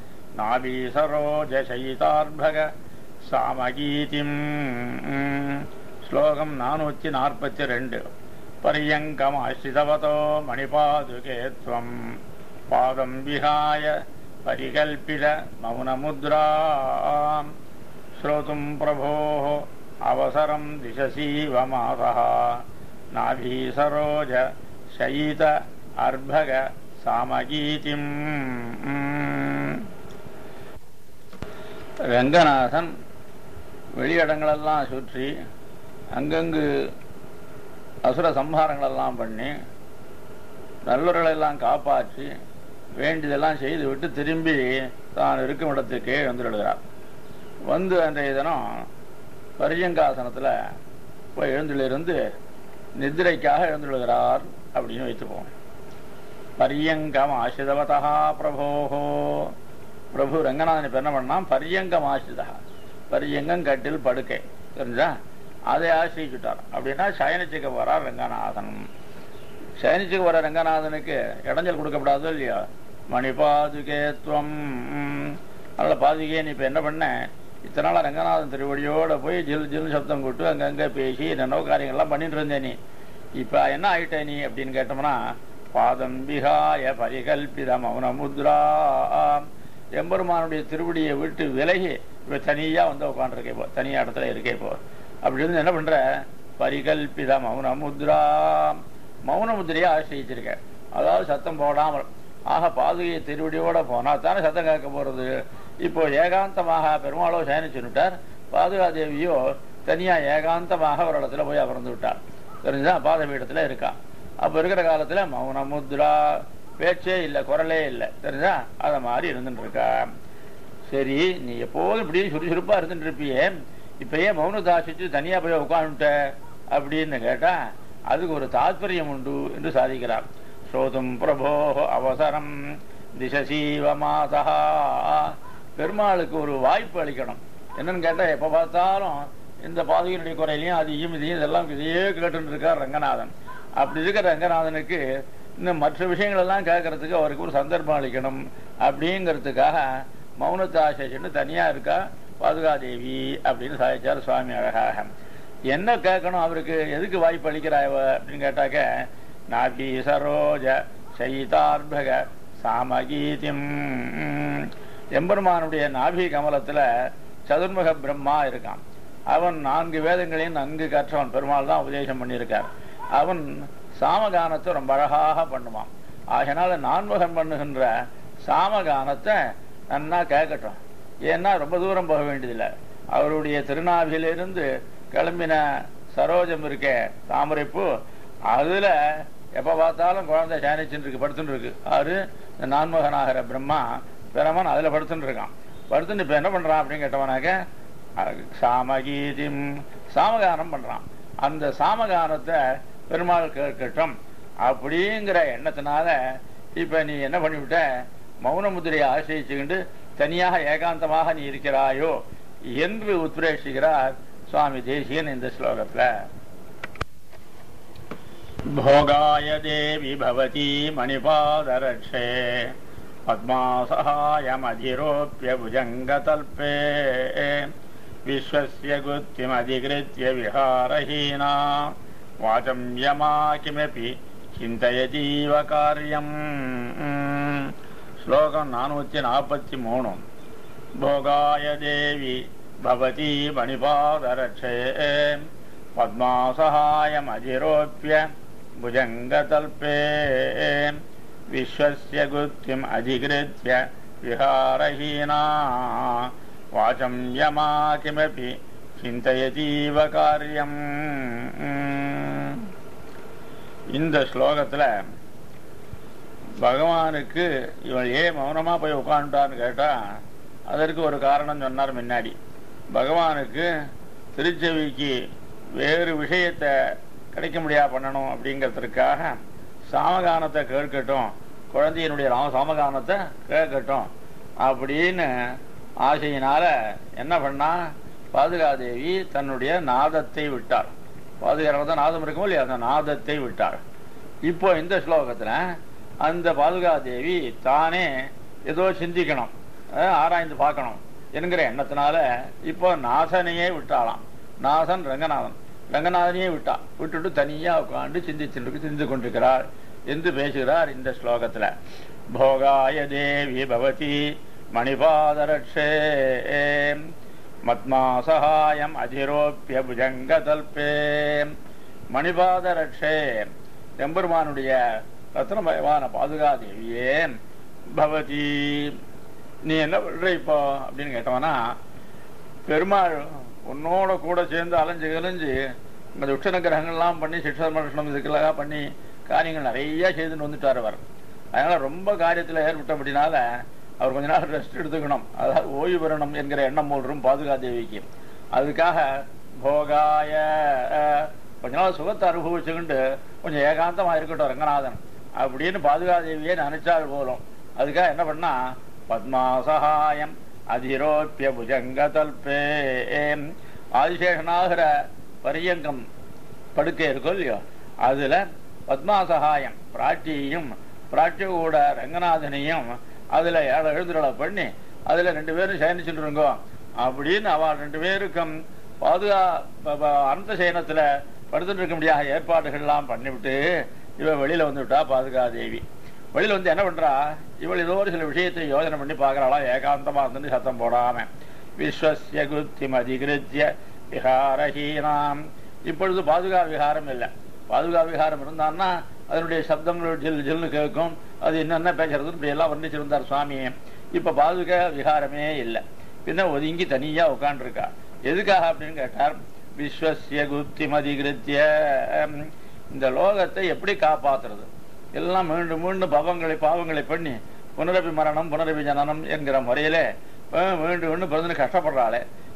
नाभीसरोजशयितार्भग सामगीतिम् श्लोकम् नानूति नाற்பத்தி ரெண்டு पर्यङ्कमाश्रितवतो मणिपादुके त्वम् पादम् विहाय परिकल्पित मौनमुद्रा श्रोतुम् प्रभोः अवसरम् दिशसीव मातः नाभीसरोज शयित अर्भग सामगीतिम् ரங்கநாதன் வெளியிடங்களெல்லாம் சுற்றி அங்கங்கு அசுர சம்ஹாரங்களெல்லாம் பண்ணி நல்லவர்களெல்லாம் காப்பாற்றி வேண்டியதெல்லாம் செய்து விட்டு திரும்பி தான் இருக்கும் இடத்துக்கே வந்துடுகிறார் வந்து அன்றைய தினம் பரியங்காசனத்தில் போய் எழுந்திலிருந்து நித்திரைக்காக எழுந்துள்ளார் அப்படின்னு வைத்துப்போம் பரியங்கம் ஆசிரிதவதா பிரபோஹோ பிரபு ரங்கநாதன் இப்ப என்ன பண்ணான் பரியங்கம் ஆசிரிதா பரியங்கம் கட்டில் படுக்கை தெரிஞ்சா அதை ஆசிரிச்சுட்டார் அப்படின்னா சயனிச்சுக்க வரார் ரங்கநாதன் சயனிச்சுக்கு வர ரங்கநாதனுக்கு இடைஞ்சல் கொடுக்கப்படாதோ இல்லையா மணிபாதுகேத்வம் நல்ல பாதுகே நீ இப்ப என்ன பண்ண இத்தனை நாளா ரங்கநாதன் திருவடியோட போய் ஜில் ஜில் சப்தம் கூட்டு அங்கங்க பேசி என்னென்னோ காரியங்கள்லாம் பண்ணிட்டு இருந்தே நீ இப்ப என்ன ஆயிட்ட நீ அப்படின்னு கேட்டோம்னா பாதம் விகாய பரிகல்பித மௌன முத்ரா எம்பெருமானுடைய திருவடியை விட்டு விலகி இப்ப தனியா வந்து உட்காந்துருக்கே போ தனியா இடத்துல இருக்கே போ அப்படி இருந்து என்ன பண்ற பரிகல்பித மௌன முத்ரா மௌன முத்திரையை ஆசிரியிருக்க அதாவது சத்தம் போடாமல் ஆக பாதுகையை திருவடியோட போனா தானே சத்தம் கேட்க போறது இப்போ ஏகாந்தமாக பெருமாளோ சயனிச்சுட்டார் பாதுகா தேவியோ தனியா ஏகாந்தமாக ஒரு இடத்துல போய் அமர்ந்து விட்டார் தெரிஞ்சா பாத பீடத்துல இருக்கா அப்ப இருக்கிற காலத்துல மௌன முத்ரா பேச்சே இல்லை குரலே இல்லை தெரிஞ்சா அத மாதிரி இருந்துட்டு இருக்கா சரி நீ எப்போதும் இப்படி சுறுசுறுப்பா இருந்துட்டு இருப்பியே இப்ப ஏன் மௌனத்தை ஆசிச்சு தனியா போய் உட்காந்துட்ட அப்படின்னு கேட்டா அதுக்கு ஒரு தாத்பரியம் உண்டு என்று சாதிக்கிறார் ஸ்ரோதும் பிரபோ அவசரம் திசசீவ மாதா பெருமாளுக்கு ஒரு வாய்ப்பு அளிக்கணும் என்னன்னு கேட்டா எப்ப பார்த்தாலும் இந்த பாதகியினுடைய குறையிலையும் அதையும் இதையும் இதெல்லாம் இதையே கேட்டுன்னு இருக்கார் ரங்கநாதன் அப்படி இருக்கிற ரங்கநாதனுக்கு இன்னும் மற்ற விஷயங்கள் எல்லாம் கேட்கறதுக்கு அவருக்கு ஒரு சந்தர்ப்பம் அளிக்கணும் அப்படிங்கிறதுக்காக மௌனத்தை ஆசைச்சுன்னு தனியா இருக்கா பாதுகாதேவி அப்படின்னு சாதிச்சார் சுவாமி அழகாக என்ன கேட்கணும் அவருக்கு எதுக்கு வாய்ப்பு அளிக்கிறாய் அப்படின்னு கேட்டாக்க நாபி சரோஜ சைதார்பக சாமகீதிம் எம்பெருமானுடைய நாபி கமலத்துல சதுர்முக பிரம்மா இருக்கான் அவன் நான்கு வேதங்களையும் நன்கு கற்றவன் பெருமாள் தான் உபதேசம் பண்ணியிருக்கார் அவன் சாமகானத்தை ரொம்ப அழகாக பண்ணுவான் ஆகையினால நான்முகன் பண்ணுகின்ற சாமகானத்தை நன்னா கேட்கட்டும் ஏன்னா ரொம்ப தூரம் போக வேண்டியதில்லை அவருடைய திருநாவிலிருந்து கிளம்பின சரோஜம் இருக்கே தாமரைப்பூ அதுல எப்ப பார்த்தாலும் குழந்தை சேனிச்சுட்டு இருக்கு படுத்துட்டு இருக்கு ஆறு இந்த நான்முகனாகிற பிரம்மா பிரமன் அதுல படுத்துட்டு இருக்கான் படுத்துட்டு இப்ப என்ன பண்றான் அப்படின்னு கேட்டவனாக்க சாமகீதிம் சாமகானம் பண்றான் அந்த சாமகானத்தை பெருமாள் கேட்கட்டும் அப்படிங்கிற எண்ணத்தினால இப்ப நீ என்ன பண்ணிவிட்ட மௌன முதிரையை ஆசிரிச்சுக்கிண்டு தனியாக ஏகாந்தமாக நீ இருக்கிறாயோ என்று உத்பிரேஷிக்கிறார் சுவாமி தேசியன் இந்த ஸ்லோகத்துல भोगाय देवि भवती मणिपादरक्षे पद्मासहायमधिरोप्य भुजङ्गतल्पे विश्वस्य गुत्तिमधिकृत्य विहारहीना वाचं यमा किमपि चिन्तयतीव कार्यम् श्लोकम् नानूति नापत्ति मूणु भोगाय देवि भवती मणिपादरक्षे पद्मासहायमधिरोप्य भुजङ्गतल्पे विश्वस्य गुत्तिम् अधिकृत्य विहारहीना वाचं यमा किमपि சிந்தயதீவ காரியம் இந்த ஸ்லோகத்துல பகவானுக்கு இவன் ஏன் மௌனமா போய் உட்காந்துட்டான்னு கேட்டா அதற்கு ஒரு காரணம் சொன்னார் முன்னாடி பகவானுக்கு திருச்செவிக்கு வேறு விஷயத்தை கிடைக்க முடியா பண்ணணும் அப்படிங்கிறதுக்காக சாமகானத்தை கேட்கட்டும் குழந்தையினுடைய ராம சாமகானத்தை கேட்கட்டும் அப்படின்னு ஆசையினால என்ன பண்ணா பாதுகாதேவி தன்னுடைய நாதத்தை விட்டார் பாதுகாரத நாதம் இருக்கும் இல்லையா அந்த நாதத்தை விட்டார் இப்போ இந்த ஸ்லோகத்துல அந்த பாதுகாதேவி தானே ஏதோ சிந்திக்கணும் அஹ் ஆராய்ந்து பார்க்கணும் என்கிற எண்ணத்தினால இப்போ நாசனையே விட்டாளாம் நாசன் ரங்கநாதன் ரங்கநாதனையே விட்டா விட்டுட்டு தனியா உட்காந்து சிந்திச்சுட்டு சிந்தித்து கொண்டிருக்கிறார் என்று பேசுகிறார் இந்த ஸ்லோகத்துல போகாய தேவி பவதி மணிபாதரட்சே மத்மாசகாயம் அதிரோப்பிய புஜங்கதல்பே மணிபாதரட்சே எம்பெருமானுடைய ரத்னமயமான பாதுகாதேவியே பவதி நீ என்ன பண்ற இப்போ அப்படின்னு கேட்டவனா பெருமாள் உன்னோட கூட சேர்ந்து அலைஞ்சு கலைஞ்சு இந்த துஷ்ட கிரகங்கள்லாம் பண்ணி சிக்ஷமர்ஷனம் இதுக்கெல்லாம் பண்ணி காரியங்கள் நிறைய செய்துன்னு வந்துட்டார் அவர் அதனால ரொம்ப காரியத்தில் ஏற்பட்டபடினால அவர் கொஞ்ச நாள் ரெஸ்ட் எடுத்துக்கணும் அதாவது ஓய்வு பெறணும் என்கிற எண்ணம் போடுறோம் பாதுகாதேவிக்கு அதுக்காக போகாய அஹ், கொஞ்ச நாள் சுகத்தை அனுபவிச்சுக்கிண்டு கொஞ்சம் ஏகாந்தமா இருக்கட்டும் ரங்கநாதன் அப்படின்னு பாதுகாதேவியே நினைச்சால் போலும் அதுக்காக என்ன பண்ணா பத்மாசகாயம் அதிரோப்பிய புஜங்கதல்பே ஆதிசேஷனாகிற பரியங்கம் படுக்கை இருக்கும் இல்லையோ அதுல பத்மாசகாயம் பிராட்டியையும் பிராட்டி கூட ரங்கநாதனையும் அதுல ஏழை எழுந்துடலை பண்ணி அதுல ரெண்டு பேரும் சயனிச்சுட்டு இருங்கோ அப்படின்னு அவள் ரெண்டு பேருக்கும் பாதுகா ப- ப- அனந்த சயனத்துல படுத்துட்டு இருக்க முடியாத ஏற்பாடுகள்லாம் பண்ணிவிட்டு இவ வெளியில வந்து விட்டா பாதுகாதேவி வெளியில வந்து என்ன பண்றா இவள் ஏதோ ஒரு சில விஷயத்தை யோசனை பண்ணி பார்க்கறாளா ஏகாந்தமா இருந்து சத்தம் போடாம விஸ்வசிய குத்திம் அதிகிருத்திய விகாரஹீனாம் இப்பொழுது பாதுகா விகாரம் இல்லை பாதுகா விகாரம் இருந்தான்னா அதனுடைய சப்தங்கள் ஜில் ஜில்னு கேட்கும் அது என்னென்ன பேசுறதுன்னு இப்படி எல்லாம் வர்ணிச்சிருந்தார் சுவாமி இப்ப பாதுகா விகாரமே இல்லை பின்ன ஒதுங்கி தனியா உட்காந்துருக்கா எதுக்காக அப்படின்னு கேட்டார் விஸ்வசிய குத்திம் அதிகிருத்திய இந்த லோகத்தை எப்படி காப்பாத்துறது எல்லாம் மீண்டும் மீண்டும் பவங்களை பாவங்களை பண்ணி புனரபி மரணம் புனரபி ஜனனம் என்கிற முறையிலே அஹ், மீண்டும் மீண்டும் பிறந்து கஷ்டப்படுறாளே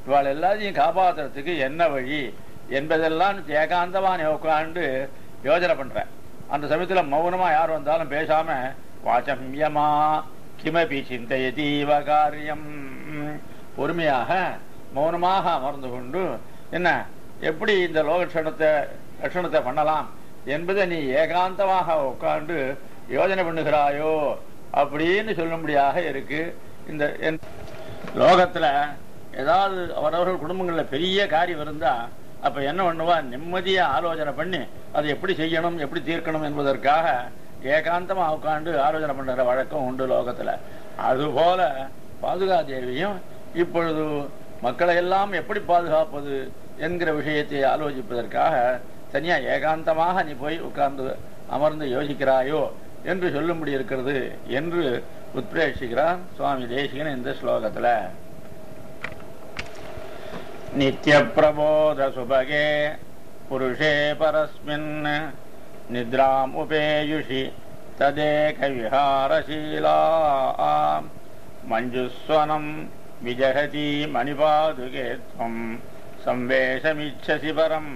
இவாள் எல்லாத்தையும் காப்பாத்துறதுக்கு என்ன வழி என்பதெல்லாம் ஏகாந்தமா நீ உட்காந்து யோஜனை பண்ற அந்த சமயத்துல மௌனமா யார் வந்தாலும் பேசாம வாச்சம்யமா கிமபி சிந்தையதீவ காரியம் பொறுமையாக மௌனமாக அமர்ந்து கொண்டு என்ன எப்படி இந்த லோக லட்சணத்தை லட்சணத்தை பண்ணலாம் என்பதை நீ ஏகாந்தமாக உட்கார்ந்து யோஜனை பண்ணுகிறாயோ அப்படின்னு சொல்லும்படியாக இருக்கு இந்த என் லோகத்துல ஏதாவது அவரவர்கள் குடும்பங்கள்ல பெரிய காரியம் இருந்தா அப்ப என்ன பண்ணுவா நிம்மதியா ஆலோசனை பண்ணி அதை எப்படி செய்யணும் எப்படி தீர்க்கணும் என்பதற்காக ஏகாந்தமா உட்காந்து ஆலோசனை பண்ற வழக்கம் உண்டு லோகத்துல அதுபோல பாதுகாதேவியும் இப்பொழுது மக்களை எல்லாம் எப்படி பாதுகாப்பது என்கிற விஷயத்தை ஆலோசிப்பதற்காக தனியா ஏகாந்தமாக நீ போய் உட்கார்ந்து அமர்ந்து யோசிக்கிறாயோ என்று சொல்லும்படி இருக்கிறது என்று உத்பிரேஷிக்கிறார் சுவாமி தேசிகன் இந்த ஸ்லோகத்துல நித்யப்பிரபோத சுபகே புருஷே பரஸ்மின் நித்ராம் உபேயுஷி ததேக விஹாரசீலா மஞ்சுஸ்வனம் விஜகதி மணிபாதுகே त्वं संवेशमिच्छसि परं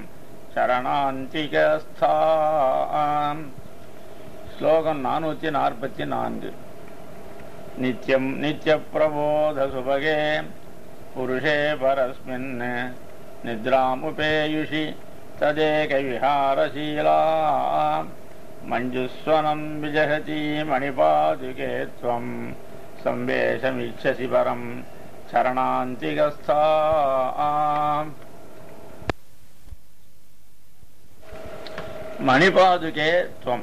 சரணாந்திகஸ்தாம் ஸ்லோகம் நானூத்தி நாற்பத்தி நான்கு நித்யம் நித்ய பிரபோத சுபகே புருஷே பரஸ்மின் நித்ராமுபேயுஷி ததேக விஹாரசீலா மஞ்சுஸ்வனம் விஜகதி மணிபாதுகே त्वं संवेशमिच्छसि परं சரணாந்திகஸ்தா மணிபாதுகே துவம்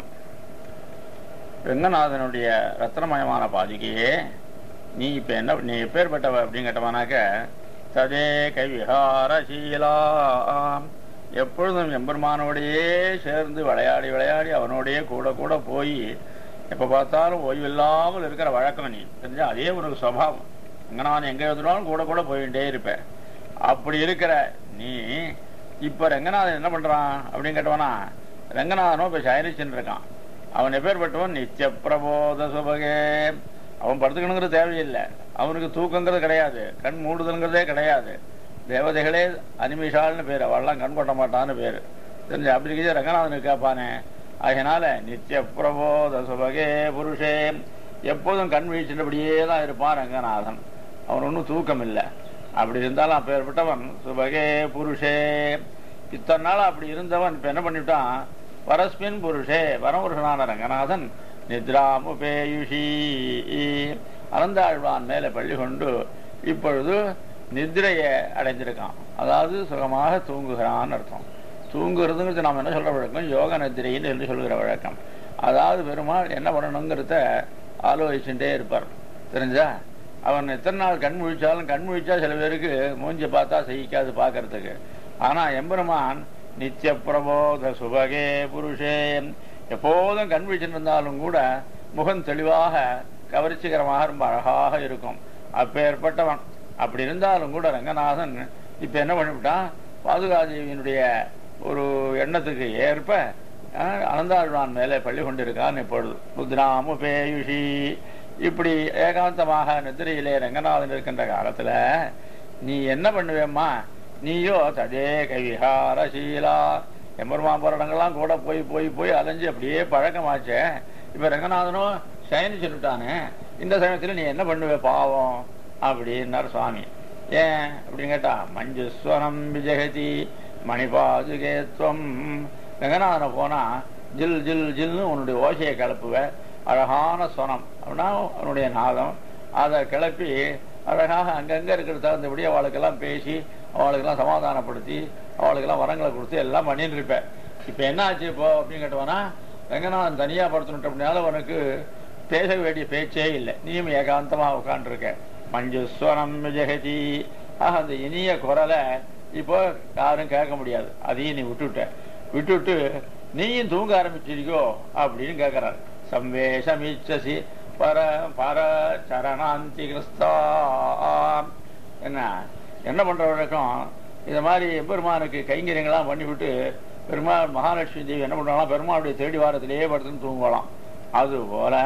ரெங்கநாதனுடைய ரத்னமயமான பாதுகையே நீ இப்ப என்ன நீ எப்பேற்பட்டவ அப்படின்னு கேட்டவனாக்க ததே கைவிஹாரசீலா எப்பொழுதும் எம்பெருமானோடையே சேர்ந்து விளையாடி விளையாடி அவனோடையே கூட கூட போய் எப்ப பார்த்தாலும் ஓய்வில்லாமல் இருக்கிற வழக்கம் நீ தெரிஞ்சா அதே உனக்கு சுவாவம் அங்க நான் எங்க எழுதுனாலும் கூட கூட போயிட்டே இருப்பேன் அப்படி இருக்கிற நீ இப்ப ரங்கநாதன் என்ன பண்றான் அப்படின்னு கேட்டவனா ரங்கநாதனும் இப்ப சயனிச்சுன்னு இருக்கான் அவன் எப்பேற்பட்டவன் நித்திய பிரபோத சுபகே அவன் படுத்துக்கணுங்கிறது தேவையில்லை அவனுக்கு தூக்கங்கிறது கிடையாது கண் மூடுதல்ங்கிறதே கிடையாது தேவதைகளே அனிமிஷால்னு பேர் அவள்லாம் கண் கொட்ட மாட்டான்னு பேர் தெரிஞ்சு அப்படி இருக்கே ரங்கநாதனுக்கு கேட்பானே அதனால நித்திய பிரபோத சுபகே புருஷே எப்போதும் கண் வீழ்ச்சின்றபடியே தான் இருப்பான் ரங்கநாதன் அவன் ஒன்றும் தூக்கம் இல்லை அப்படி இருந்தாலும் அப்பேற்பட்டவன் சுபகே புருஷே இத்தனை நாள் அப்படி இருந்தவன் இப்ப என்ன பண்ணிவிட்டான் பரஸ்மின் புருஷே பரமபுருஷனான ரங்கநாதன் நித்ராமுபேயுஷி அனந்தாழ்வான் மேல பள்ளி கொண்டு இப்பொழுது நித்ரையை அடைஞ்சிருக்கான் அதாவது சுகமாக தூங்குகிறான் அர்த்தம் தூங்குறதுங்கிறது நாம் என்ன சொல்ற வழக்கம் யோக நித்திரைன்னு என்று சொல்கிற வழக்கம் அதாவது பெருமாள் என்ன பண்ணணுங்கிறத ஆலோசிச்சுட்டே இருப்பார் தெரிஞ்சா அவன் எத்தனை நாள் கண் முழிச்சாலும் கண் முழிச்சா சில பேருக்கு மூஞ்சி பார்த்தா சகிக்காது பார்க்கறதுக்கு ஆனா எம்பெருமான் நித்திய பிரபோத சுபகே புருஷே எப்போதும் கண் விழிச்சுட்டு இருந்தாலும் கூட முகம் தெளிவாக கவர்ச்சிகரமாக ரொம்ப அழகாக இருக்கும் அப்பேற்பட்டவன் அப்படி இருந்தாலும் கூட ரங்கநாதன் இப்ப என்ன பண்ணிவிட்டான் பாதுகாதேவியினுடைய ஒரு எண்ணத்துக்கு ஏற்ப அஹ், அனந்தாழ்வான் மேலே பள்ளி கொண்டிருக்கான் இப்பொழுது ருத்ராமுபேயுஷி இப்படி ஏகாந்தமாக நிதிரையிலே ரங்கநாதன் இருக்கின்ற காலத்துல நீ என்ன பண்ணுவேம்மா நீயோ ததே கைவிஹாரசீலா எம்பெருமான் போற இடங்கள்லாம் கூட போய் போய் போய் அலைஞ்சு அப்படியே பழக்கமாச்சே இப்ப ரங்கநாதனும் சயனி சொல்லிட்டானே இந்த சமயத்துல நீ என்ன பண்ணுவே பாவம் அப்படின்னார் சுவாமி ஏன் அப்படின்னு கேட்டா மஞ்சுஸ்வரம் விஜகதி மணிபாதுகேத்வம் ரங்கநாதனை போனா ஜில் ஜில் ஜில்னு உன்னுடைய ஓசையை கிளப்புவ அழகான ஸ்வனம் அப்படின்னா அவனுடைய நாதம் அதை கிளப்பி அழகாக அங்கங்க இருக்கிற தகுந்தபடி அவளுக்கெல்லாம் பேசி அவளுக்கெல்லாம் சமாதானப்படுத்தி அவளுக்கெல்லாம் வரங்களை கொடுத்து எல்லாம் பண்ணிட்டு இருப்பேன் இப்ப என்ன ஆச்சு இப்போ அப்படின்னு கேட்டவனா ரங்கநாதன் தனியா படுத்துட்டு அப்படினால உனக்கு பேச வேண்டிய பேச்சே இல்லை நீயும் ஏகாந்தமா உட்காந்துருக்க மஞ்சுஸ்வரம் ஜெகதி ஆக அந்த இனிய குரலை இப்போ யாரும் கேட்க முடியாது அதையும் நீ விட்டுட்ட விட்டுட்டு நீயும் தூங்க ஆரம்பிச்சிருக்கோ அப்படின்னு கேட்கிறார் சம்வேஷமிச்சசி பர பர சரணாந்தி கிறிஸ்தா என்ன என்ன பண்ற வழக்கம் இந்த மாதிரி பெருமானுக்கு கைங்கரியங்கள்லாம் பண்ணிவிட்டு பெருமாள் மகாலட்சுமி தேவி என்ன பண்றாங்கன்னா பெருமாளுடைய தேடி வாரத்திலேயே படுத்துன்னு தூங்கலாம் அது போல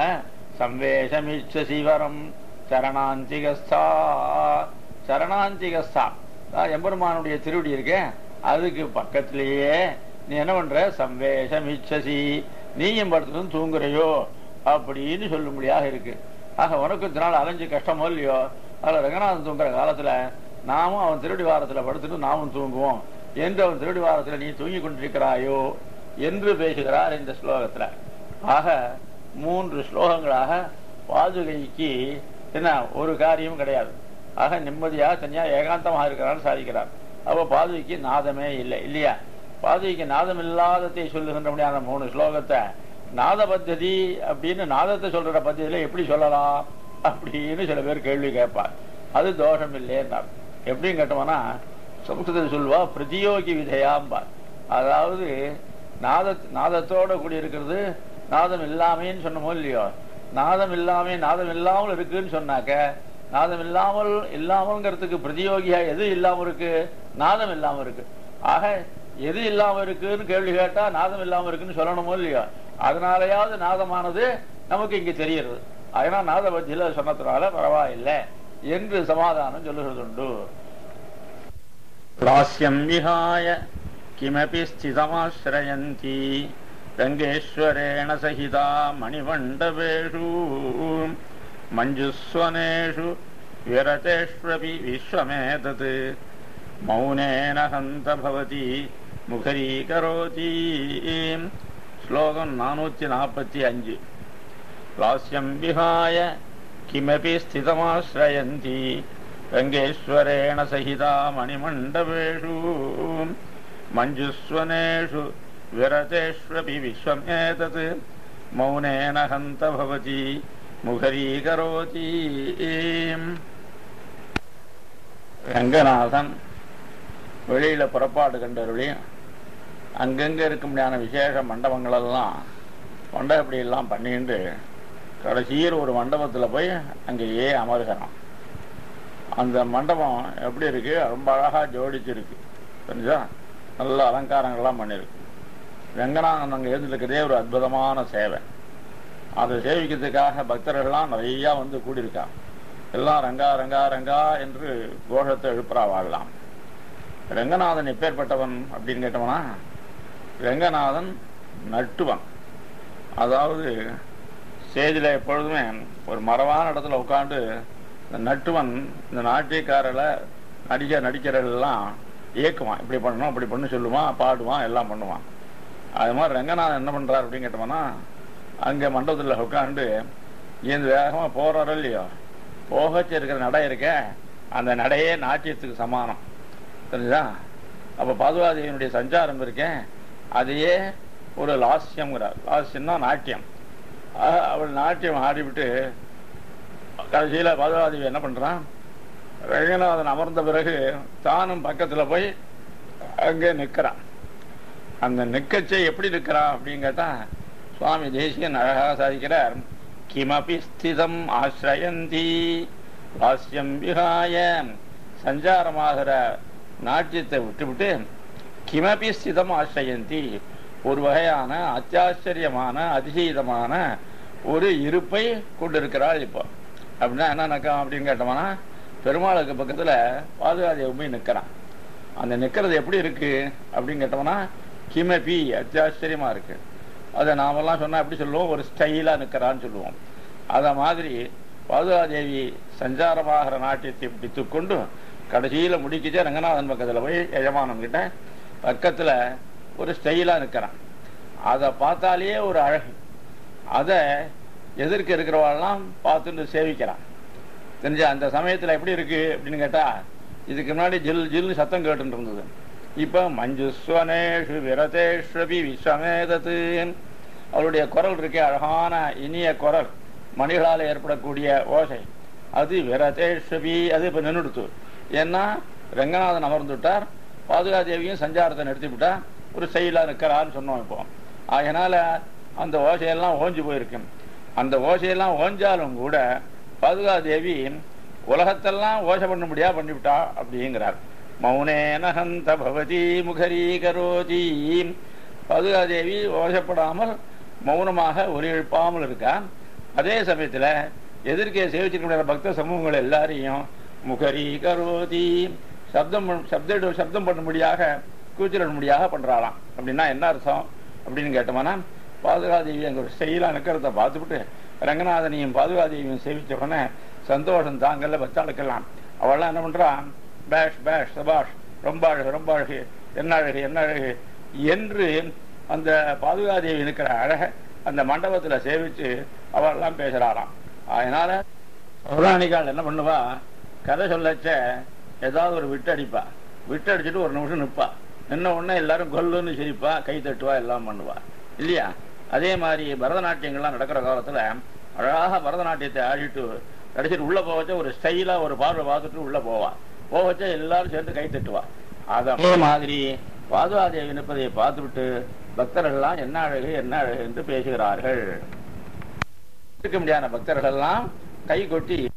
சம்வேஷமிச்ச சிவரம் சரணாந்திகஸ்தா சரணாந்திகஸ்தா நான் எம்பெருமானுடைய திருவடி இருக்கே அதுக்கு பக்கத்திலேயே நீ என்ன பண்ற சம்வேஷம் இச்சசி நீயும் படுத்துட்டு தூங்குறையோ அப்படின்னு சொல்லும்படியாக இருக்கு ஆக உனக்கு இதனால அலைஞ்சு கஷ்டமோ இல்லையோ அதில் ரங்கநாதன் தூங்குற காலத்துல நாமும் அவன் திருடி வாரத்துல படுத்துட்டு நாமும் தூங்குவோம் என்று அவன் திருடி வாரத்துல நீ தூங்கி கொண்டிருக்கிறாயோ என்று பேசுகிறார் இந்த ஸ்லோகத்துல ஆக மூன்று ஸ்லோகங்களாக பாதுகைக்கு என்ன ஒரு காரியமும் கிடையாது ஆக நிம்மதியாக தனியா ஏகாந்தமாக இருக்கிறான்னு சாதிக்கிறார் அப்ப பாதுகைக்கு நாதமே இல்லை இல்லையா பாதுகைக்கு நாதம் இல்லாததை சொல்லுகின்றபடியான மூணு ஸ்லோகத்தை நாத பத்ததி அப்படின்னு நாதத்தை சொல்ற பத்தியில எப்படி சொல்லலாம் அப்படின்னு சில பேர் கேள்வி கேட்பார் அது தோஷம் இல்லைன்னார் எப்படின்னு கேட்டோம்னா சமஸ்கிருதத்தில் சொல்லுவா பிரதியோகி விதையாம்பார் அதாவது நாத நாதத்தோட கூடி இருக்கிறது நாதம் இல்லாமைன்னு சொன்னமோ இல்லையோ நாதம் இல்லாமை நாதம் இல்லாமல் இருக்குன்னு சொன்னாக்க நாதம் இல்லாமல் இல்லாமல்ங்கிறதுக்கு பிரதியோகியா எது இல்லாம இருக்கு நாதம் இல்லாம இருக்கு ஆக எது இல்லாம இருக்குன்னு கேள்வி கேட்டா நாதம் இல்லாம இருக்குன்னு சொல்லணுமோ இல்லையோ அதனாலயாவது நாதமானது நமக்கு இங்க தெரிகிறது அதனால நாத பத்தியில சொன்னதுனால பரவாயில்லை என்று சமாதானம் சொல்லுகிறது உண்டு லாஸ்யம் விஹாய கிமபி ஸ்திதமாசிரயந்தி ரங்கேஸ்வரேண சகிதா மணிமண்டபேஷு மஞ்சுஸ்வனேஷு விரதேஷ்வபி விஸ்வமேதத் மௌனேன ஹந்த பவதி முகரீகரோதி ஸ்லோகம் நானூத்தி நாற்பத்தி அஞ்சு லாஸ்யம் விஹாய கிமபி ஸ்திதமாசிரயந்தி ரங்கேஸ்வரேண சகிதா மணிமண்டபேஷு மஞ்சுஸ்வனேஷு விரதேஷ்வபி விஸ்வமேதத் மௌனேன ஹந்த பவதி முகரீகரோதி ரங்கநாதன் வெளியில புறப்பாடு கண்டருளி அங்கங்க இருக்க முடியாத விசேஷ மண்டபங்களெல்லாம் மண்டபப்படி எல்லாம் பண்ணிட்டு கடைசியில் ஒரு மண்டபத்துல போய் அங்கேயே அமர்கிறான் அந்த மண்டபம் எப்படி இருக்கு ரொம்ப அழகா ஜோடிச்சிருக்கு தெரிஞ்சா நல்ல அலங்காரங்கள்லாம் பண்ணிருக்கு ரங்கநாதன் அங்கே எழுந்திருக்கிறதே ஒரு அற்புதமான சேவை அதை சேவிக்கிறதுக்காக பக்தர்கள்லாம் நிறைய வந்து கூடியிருக்காங்க எல்லாம் ரங்கா ரங்கா ரங்கா என்று கோஷத்தை எழுப்புறா வாழலாம் ரங்கநாதன் எப்பேற்பட்டவன் அப்படின்னு கேட்டவனா ரங்கநாதன் நட்டுவன் அதாவது ஸ்டேஜில் எப்பொழுதுமே ஒரு மரவான இடத்துல உட்காந்து இந்த நட்டுவன் இந்த நாட்டியக்காரர்களை நடிக்க நடிக்கிறதெல்லாம் இயக்குவான் இப்படி பண்ணணும் இப்படி பண்ணு சொல்லுவான் பாடுவான் எல்லாம் பண்ணுவான் அது மாதிரி ரங்கநாதன் என்ன பண்றாரு அப்படின்னு கேட்டோம்னா அங்க மண்டபத்தில் உட்காந்து இந்த வேகமா போறாரோ இல்லையோ போகச்சு இருக்கிற நடை இருக்க அந்த நடையே நாட்டியத்துக்கு சமானம் தெரிஞ்சுதா அப்ப பாதுகாதேவியினுடைய சஞ்சாரம் இருக்கேன் அதையே ஒரு லாஸ்யம்ங்கிறார் லாஸ்யம்னா நாட்டியம் ஆக, அவள் நாட்டியம் ஆடிவிட்டு கடைசியில பாதுகாதேவி என்ன பண்றான் ரங்கநாதன் அமர்ந்த பிறகு தானும் பக்கத்துல போய் அங்கே நிக்கிறான் அந்த நிக்கச்சை எப்படி நிக்கிறான் அப்படின்னு கேட்டா சுவாமி தேசிகன் அழகாக சாதிக்கிறார் கிமபி ஸ்திதம் ஆசிரயந்தி வாஸ்யம் விகாய சஞ்சாரமாகிற நாட்டியத்தை விட்டுவிட்டு கிமபி ஸ்திதம் ஆசிரயந்தி ஒரு வகையான அத்தியாச்சரியமான அதிசீதமான ஒரு இருப்பை கொண்டிருக்கிறாள் இப்போ அப்படின்னா என்ன நக்கம் அப்படின்னு கேட்டோம்னா பெருமாளுக்கு பக்கத்துல பாதுகாதேவி போய் நிக்கிறான் அந்த நிக்கிறது எப்படி இருக்கு அப்படின்னு கேட்டோம்னா கிமபி அத்தியாச்சரியமா இருக்கு அதை நாமெல்லாம் சொன்னா எப்படி சொல்லுவோம் ஒரு ஸ்டைலா நிக்கிறான்னு சொல்லுவோம் அத மாதிரி பாதுகாதேவி சஞ்சாரமாகிற நாட்டியத்தை பிடித்துக்கொண்டு கடைசியில முடிக்கிச்சே ரங்கநாதன் பக்கத்துல போய் எஜமானன் கிட்ட பக்கத்துல ஒரு ஸ்டைலா நிக்கிறான் அதை பார்த்தாலேயே ஒரு அழகு அதை எதிர்க்க இருக்கிறவாள்லாம் பார்த்துட்டு சேவிக்கிறான் தெரிஞ்ச அந்த சமயத்துல எப்படி இருக்கு அப்படின்னு கேட்டா இதுக்கு முன்னாடி ஜில் ஜில்னு சத்தம் கேட்டு இருந்தது இப்ப மஞ்சுஸ்வனேஷு விரதேஷ்வபி விஸ்வமேதத்து அவருடைய குரல் இருக்கே அழகான இனிய குரல் மணிகளால் ஏற்படக்கூடிய ஓசை அது விரதேஷ்வபி அது இப்ப நின்றுடுத்து ஏன்னா ரங்கநாதன் அமர்ந்து விட்டார் பாதுகாதேவியும் சஞ்சாரத்தை நிறுத்தி விட்டா ஒரு செயலா நிற்கிறான்னு சொன்னோம் இப்போ அதனால அந்த ஓசையெல்லாம் ஓஞ்சு போயிருக்கும் அந்த ஓசையெல்லாம் ஓஞ்சாலும் கூட பாதுகாதேவி உலகத்தெல்லாம் ஓசை பண்ண முடியா பண்ணிவிட்டா அப்படிங்கிறார் மௌனேன ஹந்த பவதி முகரீ கரோதி பாதுகாதேவி ஓசைப்படாமல் மௌனமாக ஒலி எழுப்பாமல் இருக்கா அதே சமயத்துல எதிர்க்கே சேவிச்சிருக்கிற பக்த சமூகங்கள் எல்லாரையும் முகரீ கரோதி சப்தம் பண்ண- சப்த சப்தம் பண்ணும்படியாக கூச்சலிடும்படியாக பண்றாளாம் அப்படின்னா என்ன அர்த்தம் அப்படின்னு கேட்டோம்னா பாதுகாதேவி அங்க ஒரு ஸ்டைலா நிக்கிறத பார்த்துவிட்டு ரங்கநாதனையும் பாதுகாதேவியும் சேவிச்ச உடனே சந்தோஷம் தாங்கல்ல பச்சாளுக்கெல்லாம் அவள்லாம் என்ன பண்றான் பேஷ் பேஷ் சபாஷ் ரொம்ப அழகு ரொம்ப அழகு என்ன அழகு என்ன அழகு என்று அந்த பாதுகாதேவி இருக்கிற அழக அந்த மண்டபத்துல சேவிச்சு அவெல்லாம் பேசுறாளாம் அதனால பௌராணிகால் என்ன பண்ணுவா கதை சொல்லச்ச ஏதாவது ஒரு விட்டு அடிப்பா விட்டு அடிச்சுட்டு ஒரு நிமிஷம் நிப்பா நின்ன உடனே எல்லாரும் கொல்லுன்னு சிரிப்பா கை தட்டுவா எல்லாம் பண்ணுவா இல்லையா அதே மாதிரி பரதநாட்டியங்கள்லாம் நடக்கிற காலத்துல அழகாக பரதநாட்டியத்தை ஆடிட்டு கடைசிட்டு உள்ள போவச்ச ஒரு ஸ்டைலா ஒரு பார்வை பார்த்துட்டு உள்ள போவா போவச்ச எல்லாரும் சேர்ந்து கை தட்டுவா அதே மாதிரி பாதுகாதேவி நிற்பதை பார்த்துவிட்டு பக்தர்கள்லாம் என்ன அழகு என்ன அழகு என்று பேசுகிறார்கள் இருக்க முடியாத பக்தர்கள் எல்லாம் கை கொட்டி